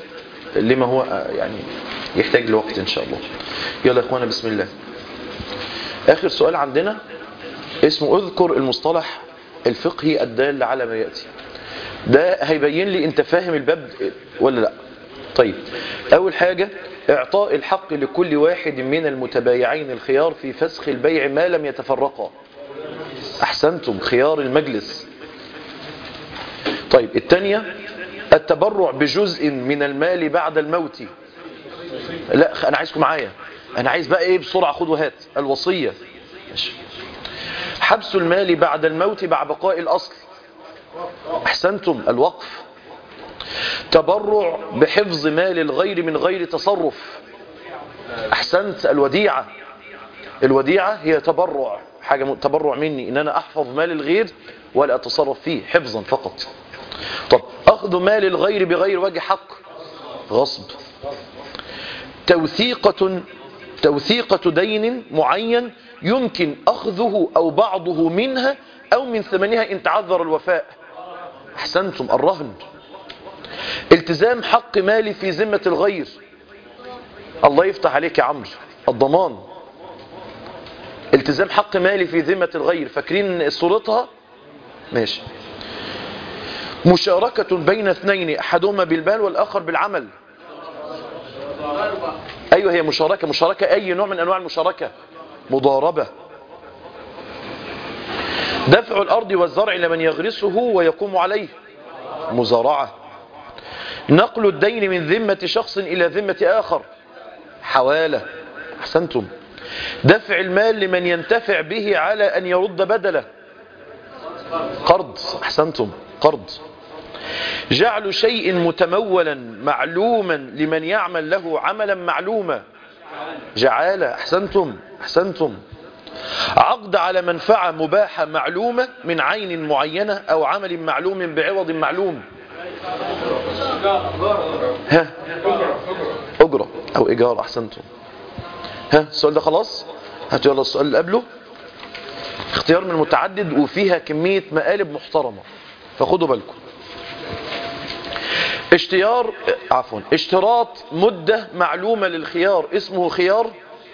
لما هو آه، يعني يحتاج لوقت ان شاء الله يلا يا اخوانا بسم الله اخر سؤال عندنا اسمه اذكر المصطلح الفقهي الدال على ما ياتي ده هيبين لي انت فاهم الباب ولا لا طيب اول حاجه اعطاء الحق لكل واحد من المتبايعين الخيار في فسخ البيع ما لم يتفرقا احسنتم خيار المجلس طيب الثانيه التبرع بجزء من المال بعد الموت لا انا عايزكم معايا انا عايز بقى ايه بسرعه خد وهات الوصيه ماشي. حبس المال بعد الموت مع بقاء الاصل احسنتم الوقف تبرع بحفظ مال الغير من غير تصرف احسنت الوديعه الوديعه هي تبرع حاجه م- تبرع مني ان انا احفظ مال الغير ولا اتصرف فيه حفظا فقط طب اخذ مال الغير بغير وجه حق غصب توثيقة توثيقة دين معين يمكن أخذه أو بعضه منها أو من ثمنها إن تعذر الوفاء أحسنتم الرهن التزام حق مالي في ذمة الغير الله يفتح عليك يا عمرو الضمان التزام حق مالي في ذمة الغير فاكرين صورتها ماشي مشاركة بين اثنين أحدهما بالمال والآخر بالعمل أيوة هي مشاركة مشاركة أي نوع من أنواع المشاركة مضاربة دفع الأرض والزرع لمن يغرسه ويقوم عليه مزارعة نقل الدين من ذمة شخص إلى ذمة آخر حوالة أحسنتم دفع المال لمن ينتفع به على أن يرد بدله قرض أحسنتم قرض جعل شيء متمولا معلوما لمن يعمل له عملا معلوما جعالة أحسنتم أحسنتم عقد على منفعة مباحة معلومة من عين معينة أو عمل معلوم بعوض معلوم ها أجرة أو إيجار أحسنتم ها السؤال ده خلاص هاتوا يلا السؤال اللي قبله اختيار من متعدد وفيها كمية مقالب محترمة فخدوا بالكم اشتيار عفوا اشتراط مدة معلومة للخيار اسمه خيار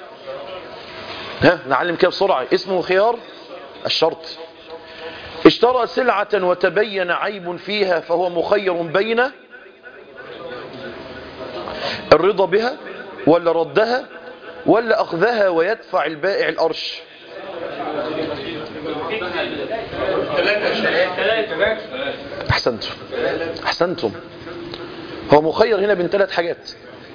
ها نعلم كده بسرعة اسمه خيار الشرط اشترى سلعة وتبين عيب فيها فهو مخير بين الرضا بها ولا ردها ولا أخذها ويدفع البائع الأرش أحسنتم أحسنتم هو مخير هنا بين ثلاث حاجات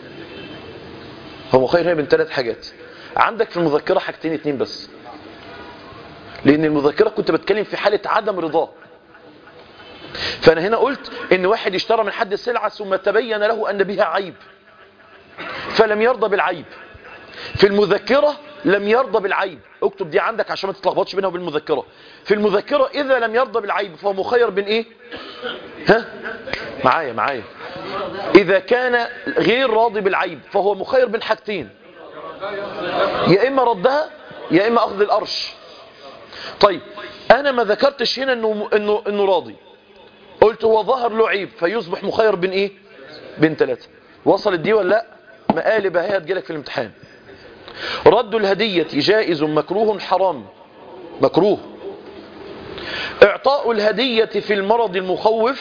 هو مخير هنا بين ثلاث حاجات عندك في المذكرة حاجتين اتنين بس لأن المذكرة كنت بتكلم في حالة عدم رضاه فأنا هنا قلت إن واحد اشترى من حد السلعة ثم تبين له أن بها عيب فلم يرضى بالعيب في المذكرة لم يرضى بالعيب اكتب دي عندك عشان ما تتلخبطش بينها وبين المذكرة في المذكرة إذا لم يرضى بالعيب فهو مخير بين إيه ها معايا معايا إذا كان غير راضي بالعيب فهو مخير بين حاجتين يا إما ردها يا إما أخذ الأرش طيب أنا ما ذكرتش هنا إنه, إنه, إنه راضي قلت هو ظهر له عيب فيصبح مخير بين إيه بين ثلاثة وصلت دي ولا لا مقالب اهي هتجيلك في الامتحان رد الهدية جائز مكروه حرام مكروه اعطاء الهدية في المرض المخوف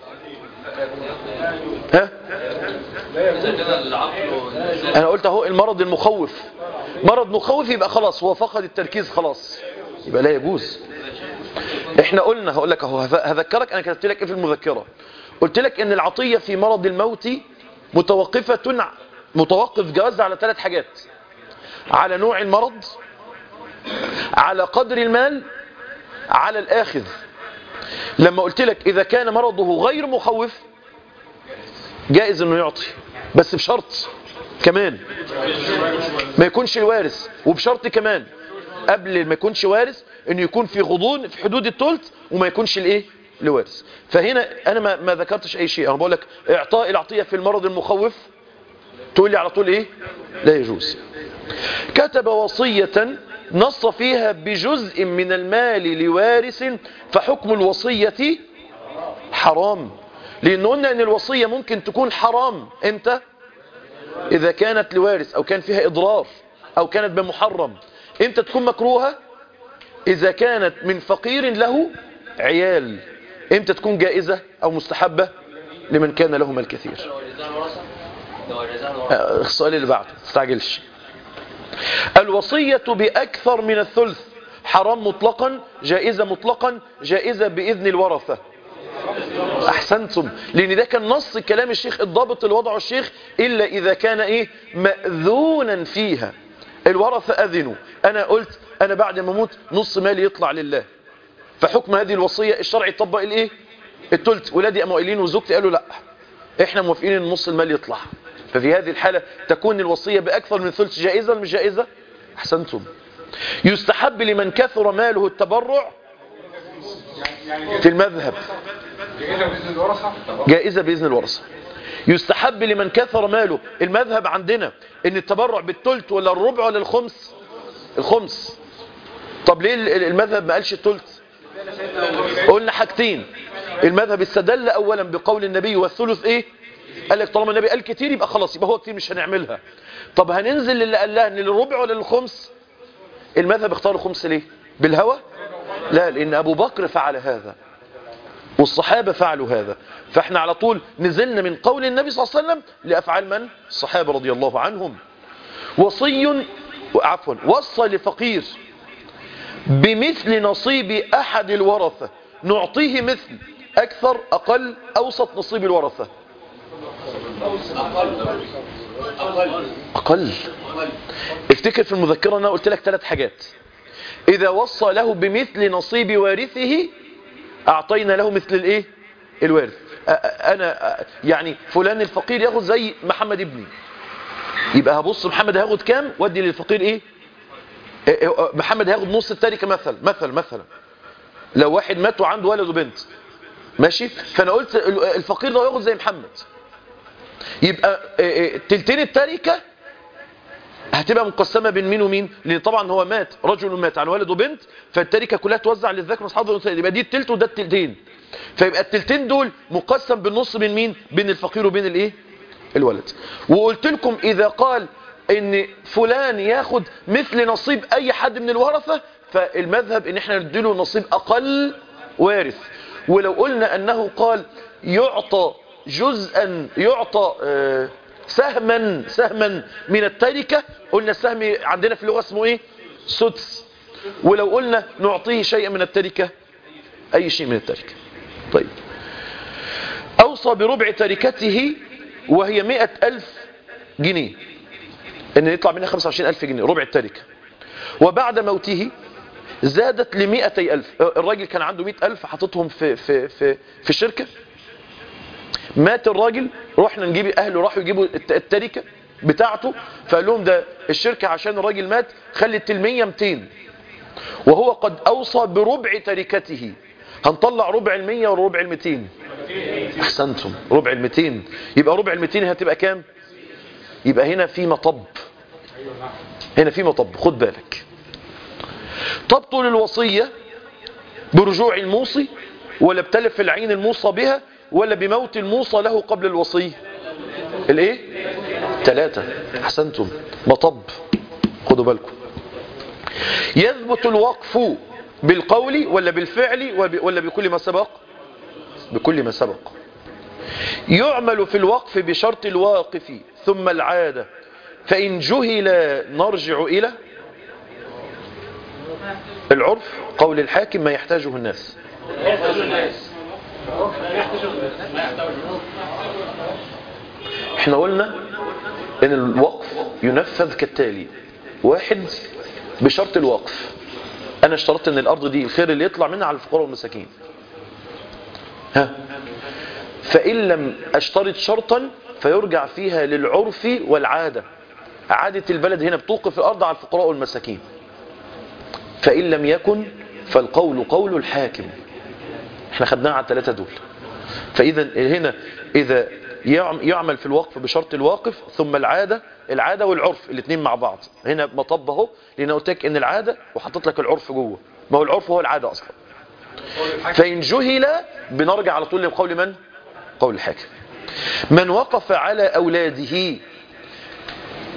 ها انا قلت اهو المرض المخوف مرض مخوف يبقى خلاص هو فقد التركيز خلاص يبقى لا يجوز احنا قلنا هقول لك اهو هذكرك انا كتبت لك ايه في المذكره قلت لك ان العطيه في مرض الموت متوقفه متوقف جواز على ثلاث حاجات على نوع المرض على قدر المال على الآخذ لما قلت لك إذا كان مرضه غير مخوف جائز أنه يعطي بس بشرط كمان ما يكونش الوارث وبشرط كمان قبل ما يكونش وارث انه يكون في غضون في حدود الثلث وما يكونش الايه لوارث فهنا انا ما, ما ذكرتش اي شيء انا بقول لك اعطاء العطيه في المرض المخوف تقول لي على طول ايه لا يجوز كتب وصية نص فيها بجزء من المال لوارث فحكم الوصية حرام لأن قلنا أن الوصية ممكن تكون حرام امتى إذا كانت لوارث أو كان فيها إضرار أو كانت بمحرم إمتى تكون مكروهة إذا كانت من فقير له عيال إمتى تكون جائزة أو مستحبة لمن كان له مال كثير لو الرزان ورثة لو الرزان ورثة آه، السؤال اللي بعده تستعجلش الوصية بأكثر من الثلث حرام مطلقا جائزة مطلقا جائزة بإذن الورثة أحسنتم لأن ده كان نص كلام الشيخ الضابط اللي وضعه الشيخ إلا إذا كان إيه مأذونا فيها الورثة أذنوا أنا قلت أنا بعد ما أموت نص مالي يطلع لله فحكم هذه الوصية الشرع يطبق الإيه التلت ولادي قاموا قايلين وزوجتي قالوا لا احنا موافقين ان نص المال يطلع ففي هذه الحالة تكون الوصية بأكثر من ثلث جائزة ولا مش جائزة أحسنتم يستحب لمن كثر ماله التبرع في المذهب جائزة بإذن الورثة جائزة بإذن الورثة يستحب لمن كثر ماله المذهب عندنا ان التبرع بالتلت ولا الربع ولا الخمس الخمس طب ليه ال- ال- المذهب ما قالش التلت قلنا حاجتين المذهب استدل اولا بقول النبي والثلث ايه قال لك طالما النبي قال كتير يبقى خلاص يبقى هو كتير مش هنعملها طب هننزل للي قال لها ان للربع ولا للخمس المذهب اختار الخمس ليه بالهوى لا لان ابو بكر فعل هذا والصحابة فعلوا هذا فاحنا على طول نزلنا من قول النبي صلى الله عليه وسلم لأفعال من؟ الصحابة رضي الله عنهم وصي عفوا وصى لفقير بمثل نصيب أحد الورثة نعطيه مثل أكثر أقل أوسط نصيب الورثة أقل افتكر في المذكرة أنا قلت لك ثلاث حاجات إذا وصى له بمثل نصيب وارثه أعطينا له مثل الإيه الوارث أ- أ- أنا أ- يعني فلان الفقير ياخد زي محمد ابني يبقى هبص محمد هياخد كام وادي للفقير إيه إيه- إيه- محمد هياخد نص التركة مثل مثل مثلا لو واحد مات وعنده ولد وبنت ماشي فأنا قلت ال- الفقير ده ياخد زي محمد يبقى إيه- إيه، تلتين التركة هتبقى مقسمة بين مين ومين لان طبعا هو مات رجل مات عن ولد وبنت فالتركة كلها توزع للذكر واصحاب الانثى يبقى دي التلت وده التلتين فيبقى التلتين دول مقسم بالنص بين مين بين الفقير وبين الايه الولد وقلت لكم اذا قال ان فلان ياخد مثل نصيب اي حد من الورثة فالمذهب ان احنا نديله نصيب اقل وارث ولو قلنا انه قال يعطى جزءا يعطى آه سهما سهما من التركة قلنا السهم عندنا في اللغة اسمه ايه سدس ولو قلنا نعطيه شيئا من التركة اي شيء من التركة طيب اوصى بربع تركته وهي مئة الف جنيه ان يطلع منها خمسة وعشرين الف جنيه ربع التركة وبعد موته زادت لمئتي الف الراجل كان عنده مئة الف حاططهم في, في, في, في الشركة مات الراجل رحنا نجيب اهله راحوا يجيبوا الت- التركه بتاعته فقال لهم ده الشركه عشان الراجل مات خلت المية 200 وهو قد اوصى بربع تركته هنطلع ربع المية وربع الميتين احسنتم ربع الميتين يبقى ربع الميتين هتبقى كام يبقى هنا في مطب هنا في مطب خد بالك تبطل الوصية برجوع الموصي ولا بتلف العين الموصى بها ولا بموت الموصى له قبل الوصية الايه ثلاثة احسنتم مطب خدوا بالكم يثبت الوقف بالقول ولا بالفعل وب- ولا بكل ما سبق بكل ما سبق يعمل في الوقف بشرط الواقف ثم العادة فإن جهل نرجع إلى العرف قول الحاكم ما يحتاجه الناس احنا قلنا ان الوقف ينفذ كالتالي واحد بشرط الوقف انا اشترطت ان الارض دي الخير اللي يطلع منها على الفقراء والمساكين ها فان لم اشترط شرطا فيرجع فيها للعرف والعادة عادة البلد هنا بتوقف الارض على الفقراء والمساكين فان لم يكن فالقول قول الحاكم احنا خدناها على الثلاثة دول فإذا هنا إذا يعم- يعمل في الوقف بشرط الواقف ثم العادة العادة والعرف الاثنين مع بعض هنا مطب اهو لأن قلت لك إن العادة وحطيت لك العرف جوه ما هو العرف هو العادة أصلا فإن جهل بنرجع على طول لقول من؟ قول الحاكم من وقف على أولاده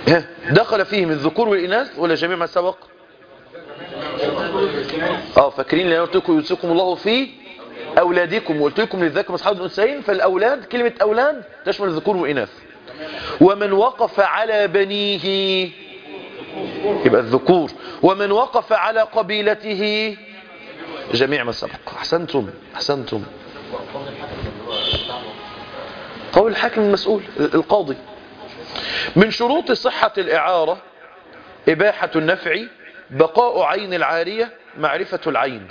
ها دخل فيهم الذكور والإناث ولا جميع ما سبق اه فاكرين لأن قلت لكم يوصيكم الله في أولادكم وقلت لكم للذكر أصحاب الأنثيين فالأولاد كلمة أولاد تشمل الذكور والإناث ومن وقف على بنيه يبقى الذكور ومن وقف على قبيلته جميع ما سبق أحسنتم أحسنتم قول الحاكم المسؤول القاضي من شروط صحة الإعارة إباحة النفع بقاء عين العارية معرفة العين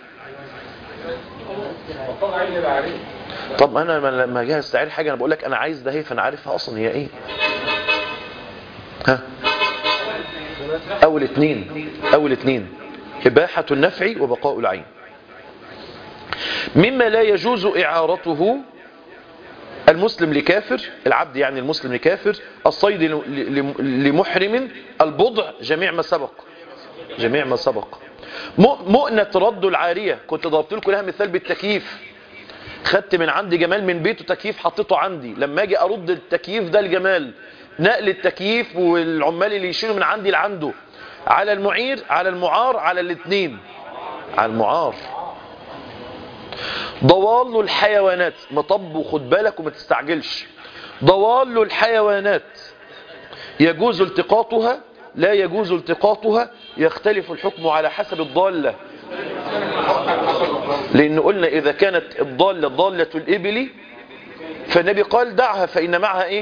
وقال عين العريق طب أنا لما- لما جاي استعير حاجة أنا بقول لك أنا عايز ده هي فأنا عارفها أصلا هي إيه ها أول اتنين أول اتنين إباحة النفع وبقاء العين مما لا يجوز إعارته المسلم لكافر العبد يعني المسلم لكافر الصيد ل- ل- لمحرم البضع جميع ما سبق جميع ما سبق م- مؤنة رد العارية كنت ضربت لكم لها مثال بالتكييف خدت من عندي جمال من بيته تكييف حطيته عندي لما اجي ارد التكييف ده لجمال نقل التكييف والعمال اللي يشيلوا من عندي لعنده على المعير على المعار على الاثنين على المعار ضوال الحيوانات مطب وخد بالك وما تستعجلش ضوال الحيوانات يجوز التقاطها لا يجوز التقاطها يختلف الحكم على حسب الضالة لأن قلنا إذا كانت الضالة ضالة الإبل فالنبي قال دعها فإن معها إيه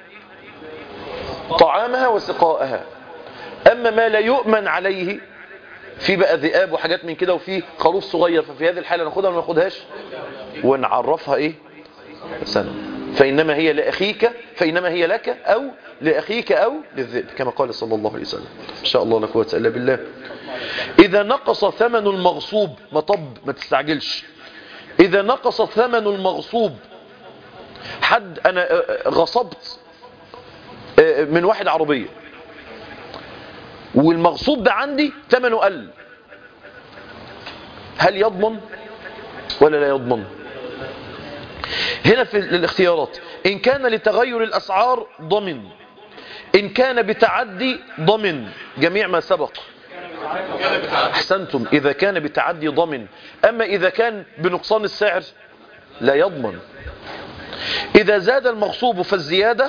طعامها وسقاءها أما ما لا يؤمن عليه في بقى ذئاب وحاجات من كده وفي خروف صغير ففي هذه الحالة ناخدها ولا ما ناخدهاش ونعرفها إيه سنة فإنما هي لأخيك فإنما هي لك أو لأخيك أو للذئب كما قال صلى الله عليه وسلم إن شاء الله لا قوة إلا بالله إذا نقص ثمن المغصوب مطب ما تستعجلش إذا نقص ثمن المغصوب حد أنا غصبت من واحد عربية والمغصوب ده عندي ثمنه قل هل يضمن ولا لا يضمن هنا في الاختيارات إن كان لتغير الأسعار ضمن إن كان بتعدي ضمن جميع ما سبق أحسنتم إذا كان بتعدي ضمن أما إذا كان بنقصان السعر لا يضمن إذا زاد المغصوب فالزيادة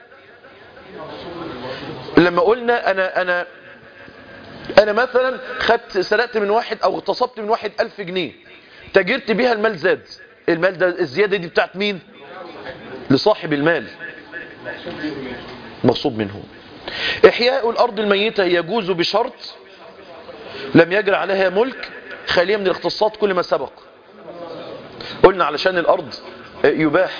لما قلنا أنا أنا أنا مثلا خدت سرقت من واحد أو اغتصبت من واحد ألف جنيه تجرت بيها المال زاد المال ده الزيادة دي بتاعت مين لصاحب المال مغصوب منه إحياء الأرض الميتة يجوز بشرط لم يجري عليها ملك خالية من الاختصاصات كل ما سبق قلنا علشان الأرض يباح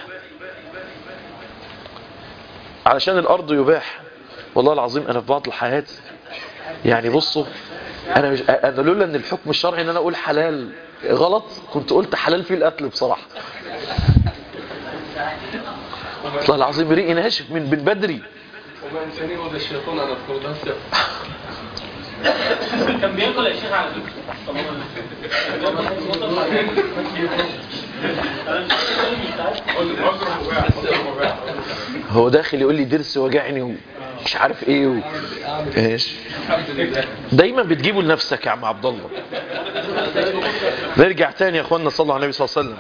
علشان الأرض يباح والله العظيم أنا في بعض الحياة يعني بصوا أنا مش أنا لولا أن الحكم الشرعي أن أنا أقول حلال غلط كنت قلت حلال فيه القتل بصراحة والله العظيم ريقي ناشف من بن بدري وما إنساني وده الشيطان أنا أذكر ده كان بياكل يا شيخ على فكره هو داخل يقول لي درس وجعني ومش عارف ايه و... ايش دايما بتجيبه لنفسك يا عم عبد الله نرجع تاني يا اخوانا صلى الله عليه وسلم وسلم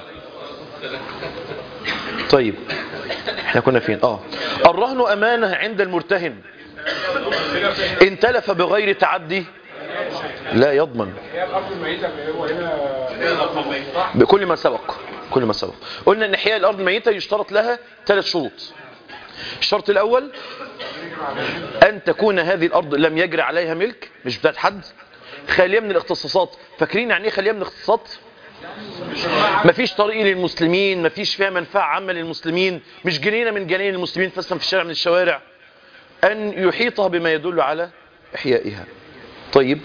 طيب احنا كنا فين اه الرهن امانه عند المرتهن ان تلف بغير تعدي لا يضمن هي الأرض الميتة اللي هو هنا بكل ما سبق كل ما سبق قلنا ان احياء الارض الميته يشترط لها ثلاث شروط الشرط الاول ان تكون هذه الارض لم يجري عليها ملك مش بتاعت حد خاليه من الاختصاصات فاكرين يعني ايه خاليه من الاختصاصات مفيش طريق للمسلمين مفيش فيها منفعه عامه للمسلمين مش جنينه من جنين المسلمين تسلم في الشارع من الشوارع ان يحيطها بما يدل على احيائها طيب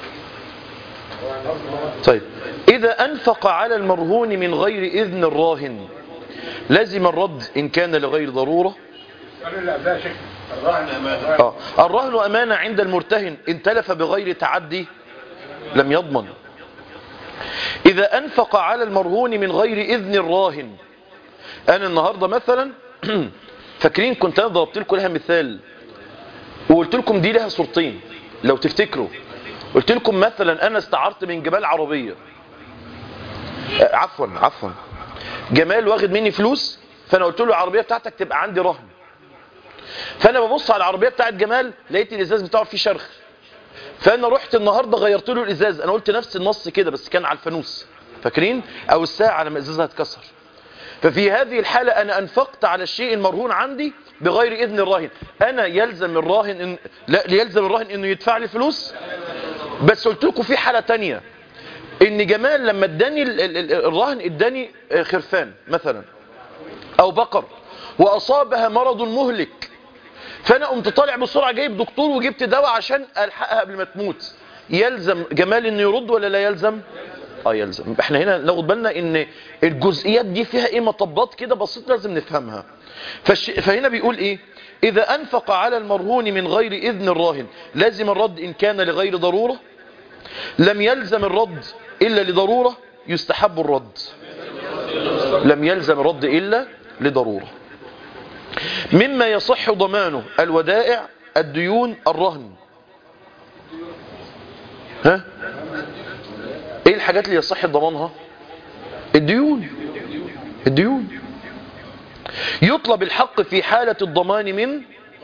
طيب إذا أنفق على المرهون من غير إذن الراهن لازم الرد إن كان لغير ضرورة قالوا اللي قبلها شيخ آه. الرهن أمانة عند المرتهن إن تلف بغير تعدي لم يضمن إذا أنفق على المرهون من غير إذن الراهن أنا النهاردة مثلا فاكرين كنت أنا ضربت لكم لها مثال وقلت لكم دي لها صورتين لو تفتكروا قلت لكم مثلا انا استعرت من جمال عربيه آه، عفوا عفوا جمال واخد مني فلوس فانا قلت له العربيه بتاعتك تبقى عندي رهن فانا ببص على العربيه بتاعت جمال لقيت الازاز بتاعه فيه شرخ فانا رحت النهارده غيرت له الازاز انا قلت نفس النص كده بس كان على الفانوس فاكرين او الساعه لما ازازها اتكسر ففي هذه الحالة أنا أنفقت على الشيء المرهون عندي بغير إذن الراهن أنا يلزم الراهن إن... لا يلزم الراهن إنه يدفع لي فلوس بس قلت لكم في حالة تانية إن جمال لما اداني ال- ال- ال- الراهن اداني آه، خرفان مثلا أو بقر وأصابها مرض مهلك فأنا قمت طالع بسرعة جايب دكتور وجبت دواء عشان ألحقها قبل ما تموت يلزم جمال إنه يرد ولا لا يلزم؟ اه يلزم احنا هنا ناخد بالنا ان الجزئيات دي فيها ايه مطبات كده بسيطه لازم نفهمها فالش... فهنا بيقول ايه اذا انفق على المرهون من غير اذن الراهن لازم الرد ان كان لغير ضروره لم يلزم الرد الا لضروره يستحب الرد لم يلزم الرد الا لضروره مما يصح ضمانه الودائع الديون الرهن ها ايه الحاجات اللي يصح ضمانها الديون الديون يطلب الحق في حالة الضمان من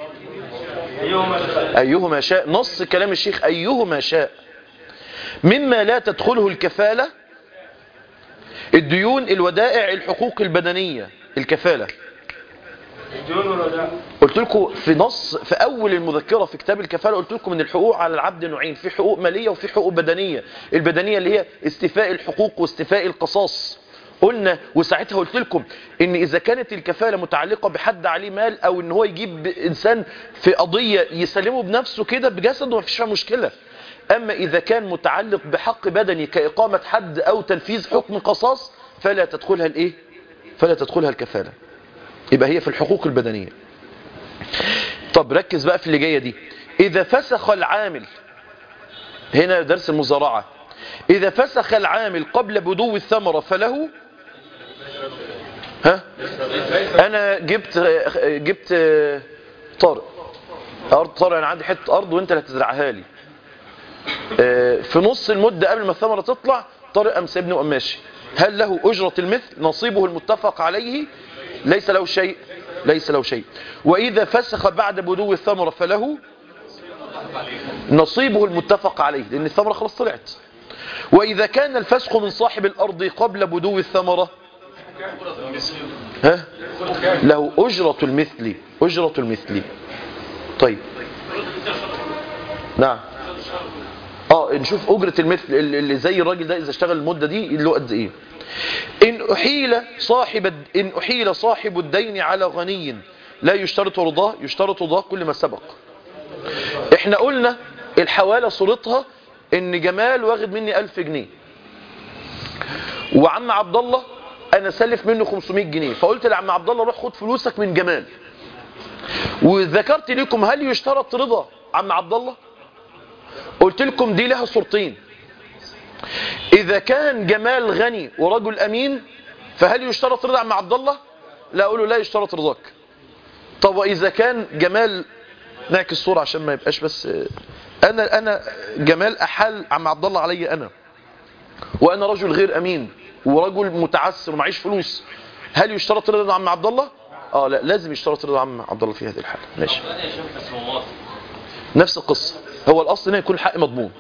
أيهما شاء نص كلام الشيخ أيهما شاء مما لا تدخله الكفالة الديون الودائع الحقوق البدنية الكفالة الديون والودائع قلت لكم في نص في اول المذكره في كتاب الكفاله قلت لكم ان الحقوق على العبد نوعين في حقوق ماليه وفي حقوق بدنيه البدنيه اللي هي استيفاء الحقوق واستيفاء القصاص قلنا وساعتها قلت لكم ان اذا كانت الكفاله متعلقه بحد عليه مال او ان هو يجيب انسان في قضيه يسلمه بنفسه كده بجسده ما فيش فيها مشكله اما اذا كان متعلق بحق بدني كاقامه حد او تنفيذ حكم قصاص فلا تدخلها الايه فلا تدخلها الكفاله يبقى هي في الحقوق البدنيه طب ركز بقى في اللي جايه دي اذا فسخ العامل هنا درس المزارعه اذا فسخ العامل قبل بدو الثمره فله ها انا جبت جبت طارق ارض طارق انا عندي حته ارض وانت اللي هتزرعها لي في نص المده قبل ما الثمره تطلع طارق قام سايبني وقام ماشي هل له اجره المثل نصيبه المتفق عليه ليس له شيء ليس له شيء وإذا فسخ بعد بدو الثمرة فله نصيبه المتفق عليه لأن الثمرة خلاص طلعت وإذا كان الفسخ من صاحب الأرض قبل بدو الثمرة ها له أجرة المثل أجرة المثل طيب نعم اه نشوف أجرة المثل اللي زي الراجل ده إذا اشتغل المدة دي اللي له قد إيه إن أحيل صاحب إن أحيل صاحب الدين على غني لا يشترط رضاه يشترط رضاه كل ما سبق احنا قلنا الحوالة صورتها ان جمال واخد مني ألف جنيه وعم عبد الله انا سلف منه 500 جنيه فقلت لعم عبد الله روح خد فلوسك من جمال وذكرت لكم هل يشترط رضا عم عبد الله قلت لكم دي لها صورتين إذا كان جمال غني ورجل أمين فهل يشترط رضا عم عبد الله لا أقول له لا يشترط رضاك طب وإذا كان جمال نعكس الصورة عشان ما يبقاش بس أنا أنا جمال أحال عم عبد الله علي أنا وأنا رجل غير أمين ورجل متعسر ومعيش فلوس هل يشترط رضا عم عبد الله اه لا لازم يشترط رضا عم عبد الله في هذه الحالة ماشي نفس القصة هو الأصل هنا يكون الحق مضمون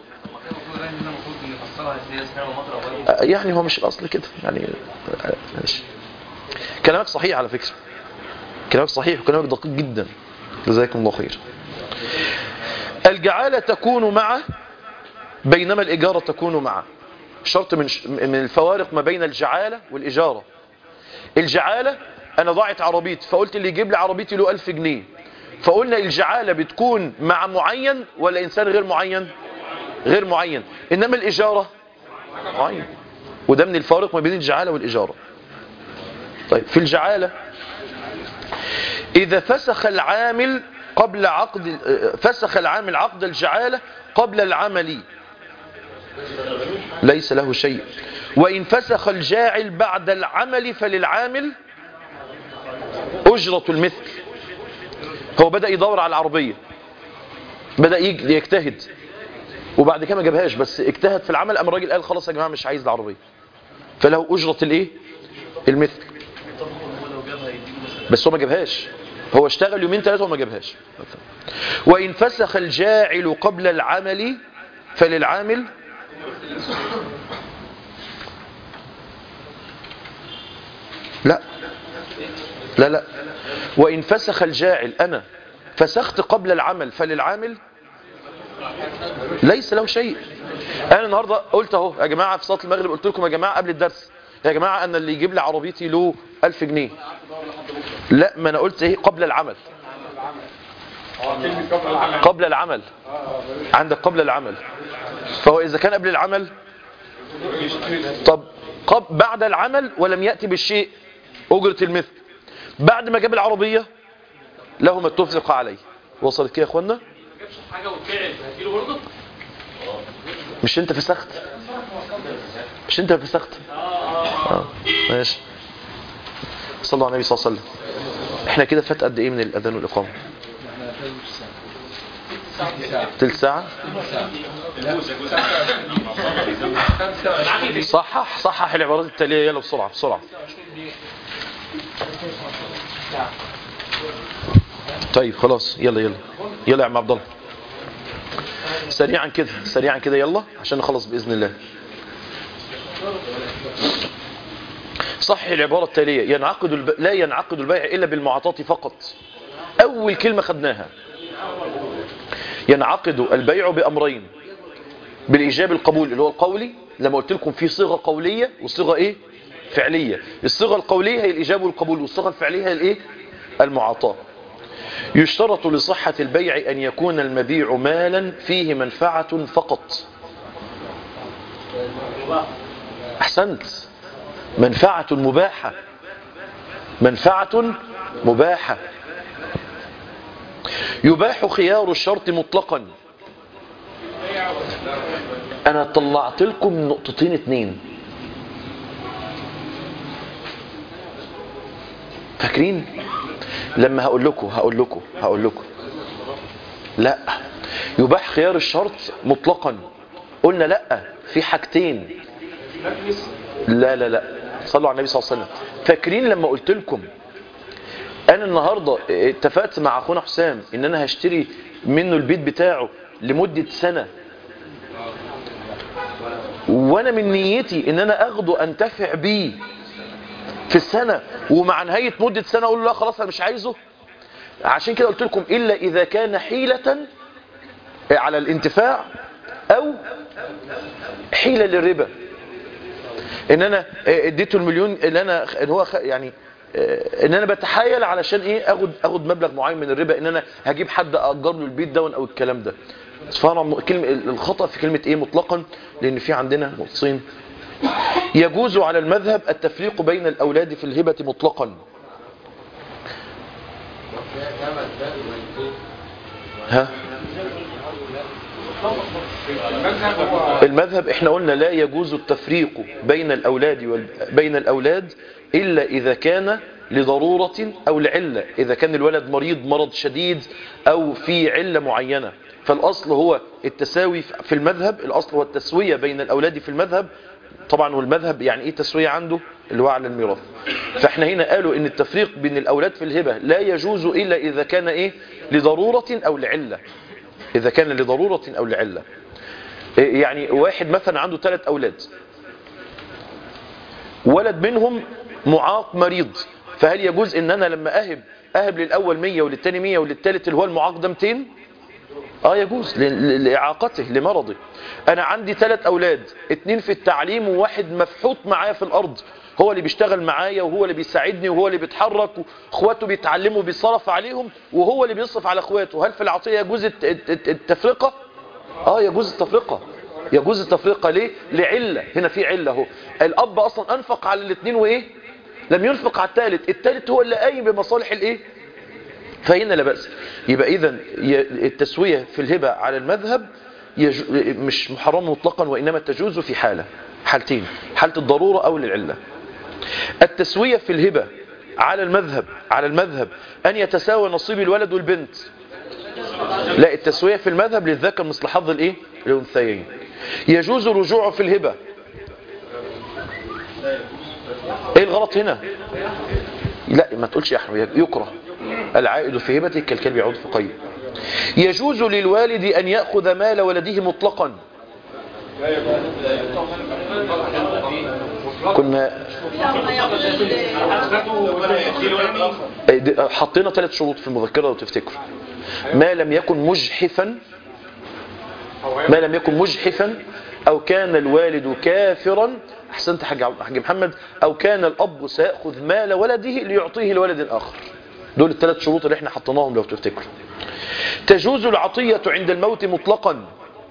يعني هو مش الأصل كده يعني ماشي كلامك صحيح على فكرة كلامك صحيح وكلامك دقيق جدا جزاكم الله خير الجعالة تكون معه بينما الإجارة تكون معه شرط من من الفوارق ما بين الجعالة والإجارة الجعالة أنا ضاعت عربيتي فقلت اللي يجيب لي عربيتي له ألف جنيه فقلنا الجعالة بتكون مع معين ولا إنسان غير معين غير معين إنما الإجارة معين وده من الفارق ما بين الجعالة والإجارة طيب في الجعالة إذا فسخ العامل قبل عقد فسخ العامل عقد الجعالة قبل العمل ليس له شيء وإن فسخ الجاعل بعد العمل فللعامل أجرة المثل هو بدأ يدور على العربية بدأ يج- يجتهد وبعد كده ما جابهاش بس اجتهد في العمل قام الراجل قال خلاص يا جماعه مش عايز العربيه فله اجره الايه المثل بس هو ما جابهاش هو اشتغل يومين ثلاثه وما جابهاش وان فسخ الجاعل قبل العمل فللعامل لا لا لا وإن فسخ الجاعل أنا فسخت قبل العمل فللعامل ليس له شيء أنا النهاردة قلت أهو يا جماعة في صلاة المغرب قلت لكم يا جماعة قبل الدرس يا جماعة أنا اللي يجيب لي عربيتي له ألف جنيه لا ما أنا قلت إيه قبل العمل كلمة قبل العمل قبل العمل عندك قبل العمل فهو إذا كان قبل العمل طب قب بعد العمل ولم يأتي بالشيء أجرة المثل بعد ما جاب العربية له ما اتفق عليه وصلت كده يا اخوانا جابش حاجه وتعب هديله برضه مش انت فسخت مش انت فسخت اه ماشي صلوا على النبي صلى الله عليه وسلم احنا كده فات قد ايه من الاذان والاقامه تلت ساعه صحح صحح العبارات التاليه يلا بسرعه بسرعه طيب خلاص يلا يلا يلا يا عم عبد الله سريعا كده سريعا كده يلا عشان نخلص باذن الله صح العباره التاليه ينعقد الب... لا ينعقد البيع الا بالمعاطاه فقط اول كلمه خدناها ينعقد البيع بامرين بالايجاب القبول اللي هو القولي لما قلت لكم في صيغه قوليه وصيغه ايه فعليه الصيغه القوليه هي الايجاب والقبول والصيغه الفعليه هي الايه المعاطاه يشترط لصحة البيع أن يكون المبيع مالا فيه منفعة فقط أحسنت منفعة مباحة منفعة مباحة يباح خيار الشرط مطلقا أنا طلعت لكم نقطتين اتنين فاكرين لما هقول لكم هقول لكم هقول لكم لا يباح خيار الشرط مطلقا قلنا لا في حاجتين لا لا لا صلوا على النبي صلى الله عليه وسلم فاكرين لما قلت لكم انا النهارده اتفقت مع اخونا حسام ان انا هشتري منه البيت بتاعه لمدة سنة وانا من نيتي ان انا اخده انتفع بيه في السنة ومع نهاية مدة سنة اقول له لا خلاص انا مش عايزه عشان كده قلت لكم الا اذا كان حيلة على الانتفاع او حيلة للربا ان انا اديته المليون اللي انا ان هو خ- يعني ان انا بتحايل علشان ايه اخد اخد مبلغ معين من الربا ان انا هجيب حد اجر له البيت ده او الكلام ده فانا كلمه الخطا في كلمه ايه مطلقا لان في عندنا نقطتين يجوز على المذهب التفريق بين الاولاد في الهبه مطلقا ها المذهب هو المذهب احنا قلنا لا يجوز التفريق بين الاولاد وال... بين الاولاد الا اذا كان لضرورة او لعلة اذا كان الولد مريض مرض شديد او في علة معينة فالاصل هو التساوي في المذهب الاصل هو التسوية بين الاولاد في المذهب طبعا والمذهب يعني ايه تسوية عنده اللي هو على الميراث فاحنا هنا قالوا ان التفريق بين الاولاد في الهبة لا يجوز الا اذا كان ايه لضرورة او لعلة اذا كان لضرورة او لعلة يعني واحد مثلا عنده ثلاث أولاد ولد منهم معاق مريض فهل يجوز ان انا لما اهب اهب للاول 100 وللتاني 100 وللتالت اللي هو المعاق ده 200 اه يجوز ل- ل- لاعاقته لمرضه انا عندي ثلاث اولاد اتنين في التعليم وواحد مفحوط معايا في الارض هو اللي بيشتغل معايا وهو اللي بيساعدني وهو اللي بيتحرك واخواته بيتعلموا بيصرف عليهم وهو اللي بيصرف على اخواته هل في العطيه يجوز الت- الت- التفرقه اه يجوز التفرقة يجوز التفرقة ليه لعلة هنا في علة اهو الاب اصلا انفق على الاثنين وايه لم ينفق على الثالث الثالث هو اللي قايم بمصالح الايه فهنا لا بأس يبقى اذا ي- التسوية في الهبة على المذهب يج... مش محرم مطلقا وانما تجوز في حالة حالتين حالة الضرورة او للعلة التسوية في الهبة على المذهب على المذهب ان يتساوى نصيب الولد والبنت لا التسوية في المذهب للذكر مثل حظ الايه الانثيين يجوز رجوعه في الهبة ايه الغلط هنا لا ما تقولش يا احمد يكره العائد في هبته كالكلب يعود في قيد يجوز للوالد ان ياخذ مال ولده مطلقا كنا حطينا ثلاث شروط في المذكره لو تفتكروا ما لم يكن مجحفا ما لم يكن مجحفا او كان الوالد كافرا احسنت حاج حاج محمد او كان الاب سياخذ مال ولده ليعطيه لولد اخر دول الثلاث شروط اللي احنا حطيناهم لو تفتكروا تجوز العطيه عند الموت مطلقا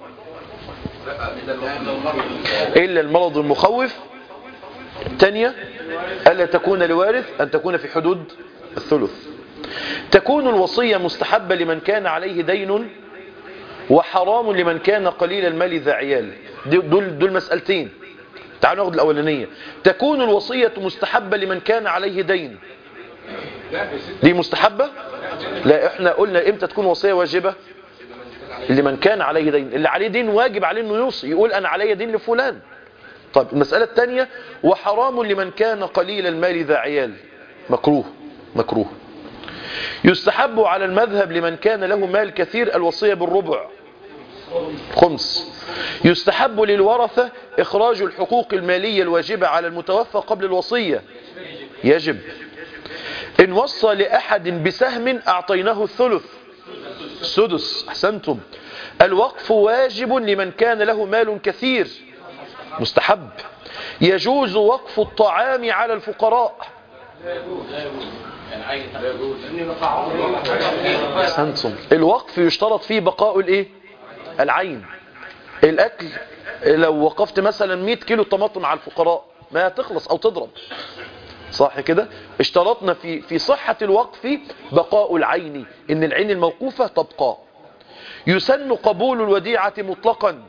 الا المرض المخوف الثانيه الا تكون لوارث ان تكون في حدود الثلث تكون الوصيه مستحبه لمن كان عليه دين وحرام لمن كان قليل المال ذا عيال دول دول مسألتين تعالوا ناخد الأولانية تكون الوصية مستحبة لمن كان عليه دين دي مستحبة لا احنا قلنا امتى تكون وصية واجبة لمن كان عليه دين اللي عليه دين واجب عليه انه يوصي يقول انا علي دين لفلان طيب المسألة الثانية وحرام لمن كان قليل المال ذا عيال مكروه مكروه يستحب على المذهب لمن كان له مال كثير الوصية بالربع خمس يستحب للورثة إخراج الحقوق المالية الواجبة على المتوفى قبل الوصية يجب إن وصى لأحد بسهم أعطيناه الثلث السدس أحسنتم الوقف واجب لمن كان له مال كثير مستحب يجوز وقف الطعام على الفقراء أحسنتم الوقف يشترط فيه بقاء الايه العين الاكل لو وقفت مثلا 100 كيلو طماطم على الفقراء ما هتخلص او تضرب صح كده اشترطنا في في صحة الوقف بقاء العين ان العين الموقوفة تبقى يسن قبول الوديعة مطلقا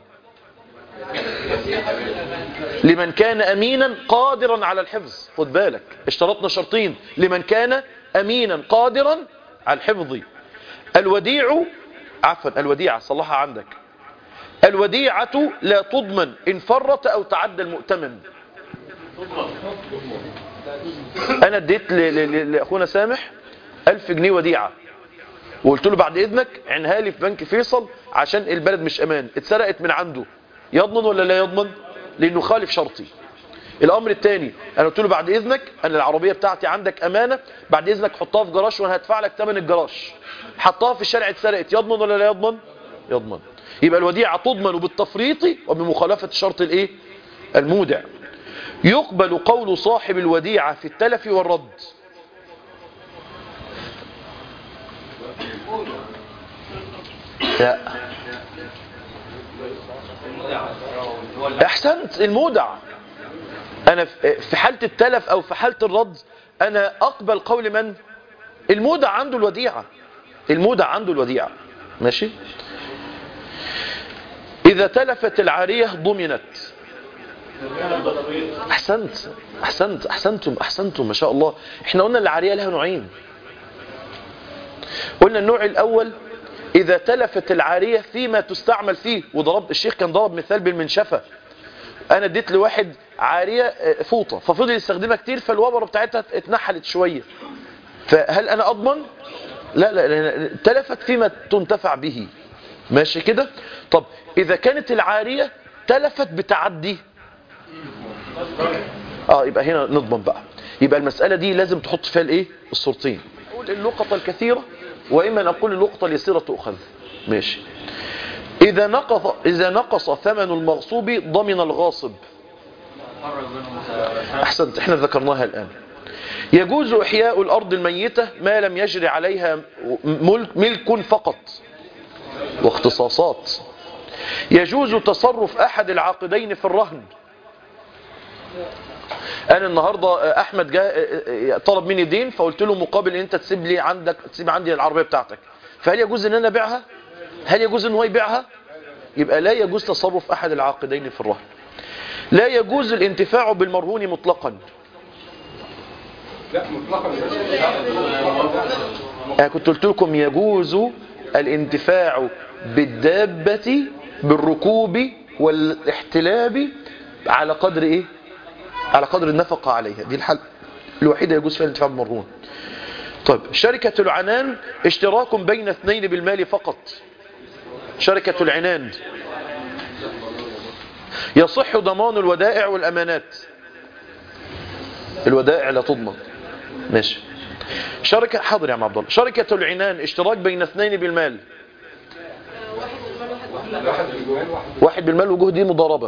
لمن كان امينا قادرا على الحفظ خد بالك اشترطنا شرطين لمن كان امينا قادرا على الحفظ الوديع عفوا الوديعة صلحها عندك الوديعة لا تضمن إن فرط أو تعدى المؤتمن أنا اديت ل- ل- ل- لأخونا سامح ألف جنيه وديعة وقلت له بعد إذنك عنها لي في بنك فيصل عشان البلد مش أمان اتسرقت من عنده يضمن ولا لا يضمن لأنه خالف شرطي الأمر الثاني أنا قلت له بعد إذنك أنا العربية بتاعتي عندك أمانة بعد إذنك حطها في جراج وأنا هدفع لك ثمن الجراج حطها في الشارع اتسرقت يضمن ولا لا يضمن يضمن يبقى الوديعة تضمن بالتفريط وبمخالفة الشرط الايه المودع يقبل قول صاحب الوديعة في التلف والرد لا احسنت المودع انا في في حالة التلف او في حالة الرد انا اقبل قول من المودع عنده الوديعة المودع عنده الوديعة ماشي إذا تلفت العارية ضمنت أحسنت أحسنت أحسنتم أحسنتم ما شاء الله إحنا قلنا العارية لها نوعين قلنا النوع الأول إذا تلفت العارية فيما تستعمل فيه وضرب الشيخ كان ضرب مثال بالمنشفة أنا اديت لواحد عارية آه، فوطة ففضل يستخدمها كتير فالوبرة بتاعتها اتنحلت شوية فهل أنا أضمن؟ لا لا, لا تلفت فيما تنتفع به ماشي كده طب إذا كانت العارية تلفت بتعدي اه يبقى هنا نضمن بقى يبقى المسألة دي لازم تحط فيها الايه الصورتين نقول اللقطة الكثيرة وإما نقول اللقطة اليسيرة تؤخذ ماشي إذا نقص إذا نقص ثمن المغصوب ضمن الغاصب أحسنت احنا ذكرناها الآن يجوز إحياء الأرض الميتة ما لم يجري عليها ملك, ملك فقط واختصاصات يجوز تصرف أحد العاقدين في الرهن أنا النهاردة أحمد جاء طلب مني دين فقلت له مقابل أن أنت تسيب لي عندك تسيب عندي العربية بتاعتك فهل يجوز أن أنا أبيعها هل يجوز أن هو يبيعها يبقى لا يجوز تصرف أحد العاقدين في الرهن لا يجوز الانتفاع بالمرهون مطلقا لا مطلقا أنا كنت قلت لكم يجوز الانتفاع بالدابة بالركوب والاحتلاب على قدر ايه على قدر النفقة عليها دي الحل الوحيدة يجوز فيها الانتفاع بالمرهون طيب شركة العنان اشتراك بين اثنين بالمال فقط شركة العنان يصح ضمان الودائع والأمانات الودائع لا تضمن ماشي شركة حاضر يا عم عبد الله شركة العنان اشتراك بين اثنين بالمال واحد بالمال وجوه دي مضاربة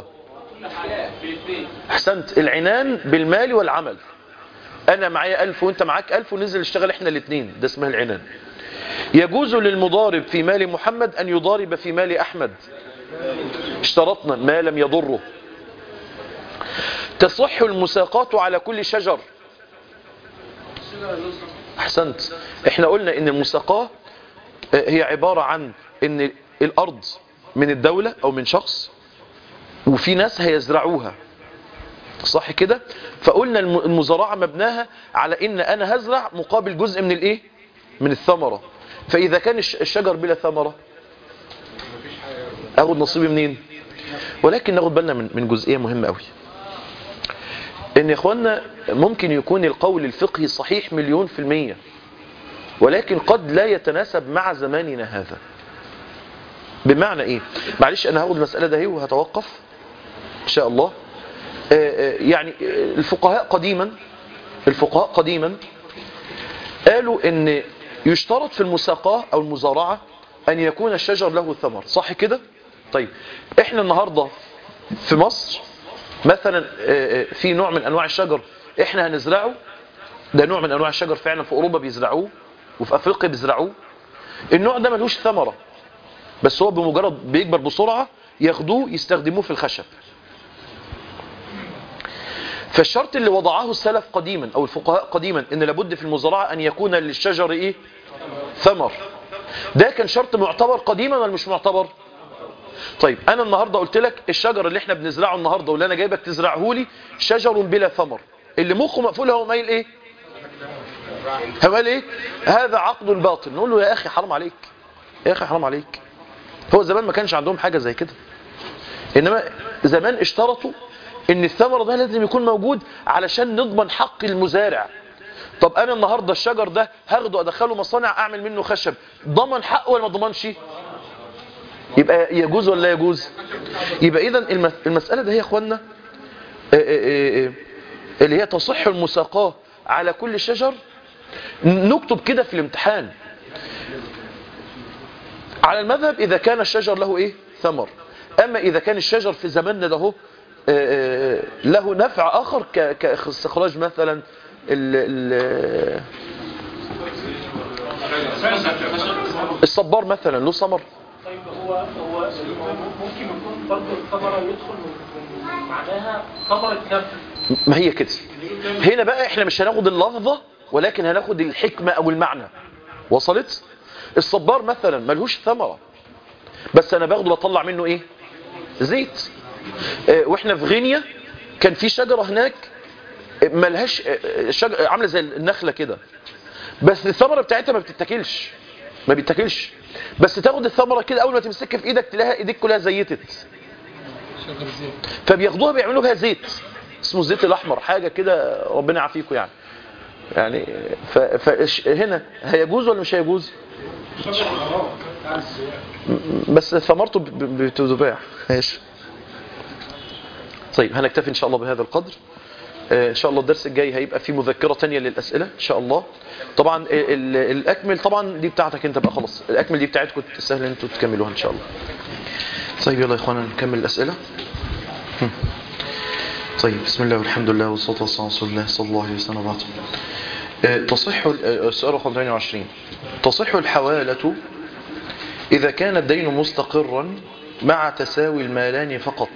احسنت العنان بالمال والعمل انا معايا ألف وانت معاك ألف وننزل نشتغل احنا الاثنين ده اسمها العنان يجوز للمضارب في مال محمد ان يضارب في مال احمد اشترطنا ما لم يضره تصح المساقات على كل شجر احسنت احنا قلنا ان المساقاه هي عبارة عن ان الارض من الدولة او من شخص وفي ناس هيزرعوها صح كده فقلنا الم- المزارعة مبناها على ان انا هزرع مقابل جزء من الايه من الثمرة فاذا كان الش- الشجر بلا ثمرة اخد نصيبي منين ولكن ناخد بالنا من من جزئية مهمة قوي ان يا اخوانا ممكن يكون القول الفقهي صحيح مليون في المية ولكن قد لا يتناسب مع زماننا هذا بمعنى ايه معلش انا هاخد المسألة ده هي وهتوقف ان شاء الله آه، آه، يعني آه، الفقهاء قديما الفقهاء قديما قالوا ان يشترط في المساقاة او المزارعة ان يكون الشجر له ثمر صح كده طيب احنا النهاردة في مصر مثلا آه، آه، في نوع من انواع الشجر احنا هنزرعه ده نوع من انواع الشجر فعلا في اوروبا بيزرعوه وفي افريقيا بيزرعوه النوع ده ملوش ثمرة بس هو بمجرد بيكبر بسرعة ياخدوه يستخدموه في الخشب فالشرط اللي وضعه السلف قديما او الفقهاء قديما ان لابد في المزارعة ان يكون للشجر ايه ثمر ده كان شرط معتبر قديما ولا مش معتبر طيب انا النهاردة قلت لك الشجر اللي احنا بنزرعه النهاردة واللي انا جايبك تزرعه لي شجر بلا ثمر اللي مخه مقفول هو مايل ايه هو قال ايه هذا عقد باطل نقول له يا اخي حرام عليك يا اخي حرام عليك هو زمان ما كانش عندهم حاجة زي كده انما زمان اشترطوا ان الثمر ده لازم يكون موجود علشان نضمن حق المزارع طب انا النهاردة الشجر ده هاخده ادخله مصانع اعمل منه خشب ضمن حقه ولا ما ضمنش يبقى يجوز ولا لا يجوز يبقى اذا المس- المسألة ده هي يا اخوانا آه، آه، آه، اللي هي تصح المساقاة على كل شجر نكتب كده في الامتحان على المذهب إذا كان الشجر له إيه ثمر أما إذا كان الشجر في زماننا ده هو، آه، آه، له نفع آخر ك- كاستخراج مثلا ال ال الصبار مثلا له ثمر طيب هو هو ممكن يكون برضه الثمرة يدخل من- من معناها ثمرة نفع ما هي كده هنا بقى احنا مش هناخد اللفظة ولكن هناخد الحكمة او المعنى وصلت الصبار مثلا ملهوش ثمرة بس انا باخده بطلع منه ايه زيت اه واحنا في غينيا كان في شجرة هناك اه، ملهاش اه، شجرة عاملة زي النخلة كده بس الثمرة بتاعتها ما بتتاكلش ما بيتاكلش بس تاخد الثمرة كده اول ما تمسكها في ايدك تلاقيها ايديك كلها زيتت فبياخدوها بيعملوا بها زيت اسمه الزيت الاحمر حاجه كده ربنا يعافيكم يعني يعني ف... ف... هنا هيجوز ولا مش هيجوز م- بس ثمرته ب- ب- بتذباع ماشي طيب هنكتفي ان شاء الله بهذا القدر آه، ان شاء الله الدرس الجاي هيبقى فيه مذكره تانية للاسئله ان شاء الله طبعا ال- ال- الاكمل طبعا دي بتاعتك انت بقى خلاص الاكمل دي بتاعتكم سهل ان انتوا تكملوها ان شاء الله طيب يلا يا اخوانا نكمل الاسئله طيب بسم الله والحمد لله والصلاة والسلام على رسول الله صلى الله عليه وسلم وبعد آه، تصح ال- آه، السؤال رقم 28 تصح الحوالة إذا كان الدين مستقرا مع تساوي المالان فقط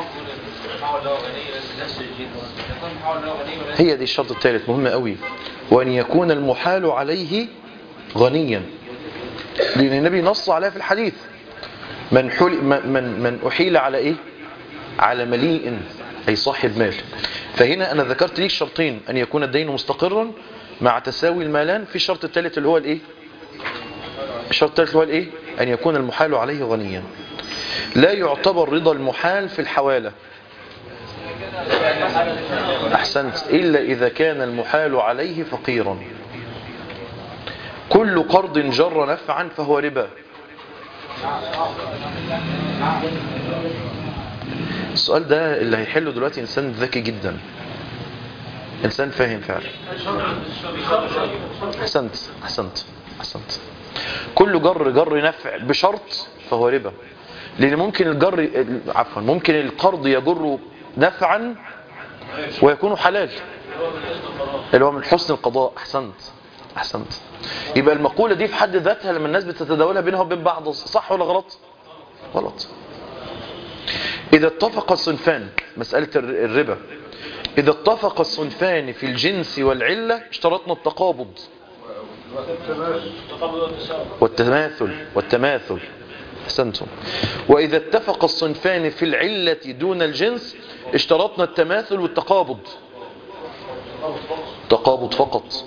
هي دي الشرط الثالث مهم قوي وأن يكون المحال عليه غنيا لأن النبي نص عليها في الحديث من, حل من, من, من أحيل على إيه على مليء أي صاحب مال فهنا أنا ذكرت ليك شرطين أن يكون الدين مستقرا مع تساوي المالان في الشرط الثالث اللي هو الإيه الشرط الثالث هو الايه ان يكون المحال عليه غنيا لا يعتبر رضا المحال في الحوالة احسنت الا اذا كان المحال عليه فقيرا كل قرض جر نفعا فهو ربا السؤال ده اللي هيحله دلوقتي انسان ذكي جدا انسان فاهم فعلا احسنت احسنت احسنت كل جر جر نفع بشرط فهو ربا لان ممكن الجر عفوا ممكن القرض يجر نفعا ويكون حلال اللي هو من حسن القضاء احسنت احسنت يبقى المقولة دي في حد ذاتها لما الناس بتتداولها بينها وبين بعض صح ولا غلط غلط إذا اتفق الصنفان مسألة الر- الربا إذا اتفق الصنفان في الجنس والعلة اشترطنا التقابض والتماثل والتماثل أحسنتم وإذا اتفق الصنفان في العلة دون الجنس اشترطنا التماثل والتقابض تقابض فقط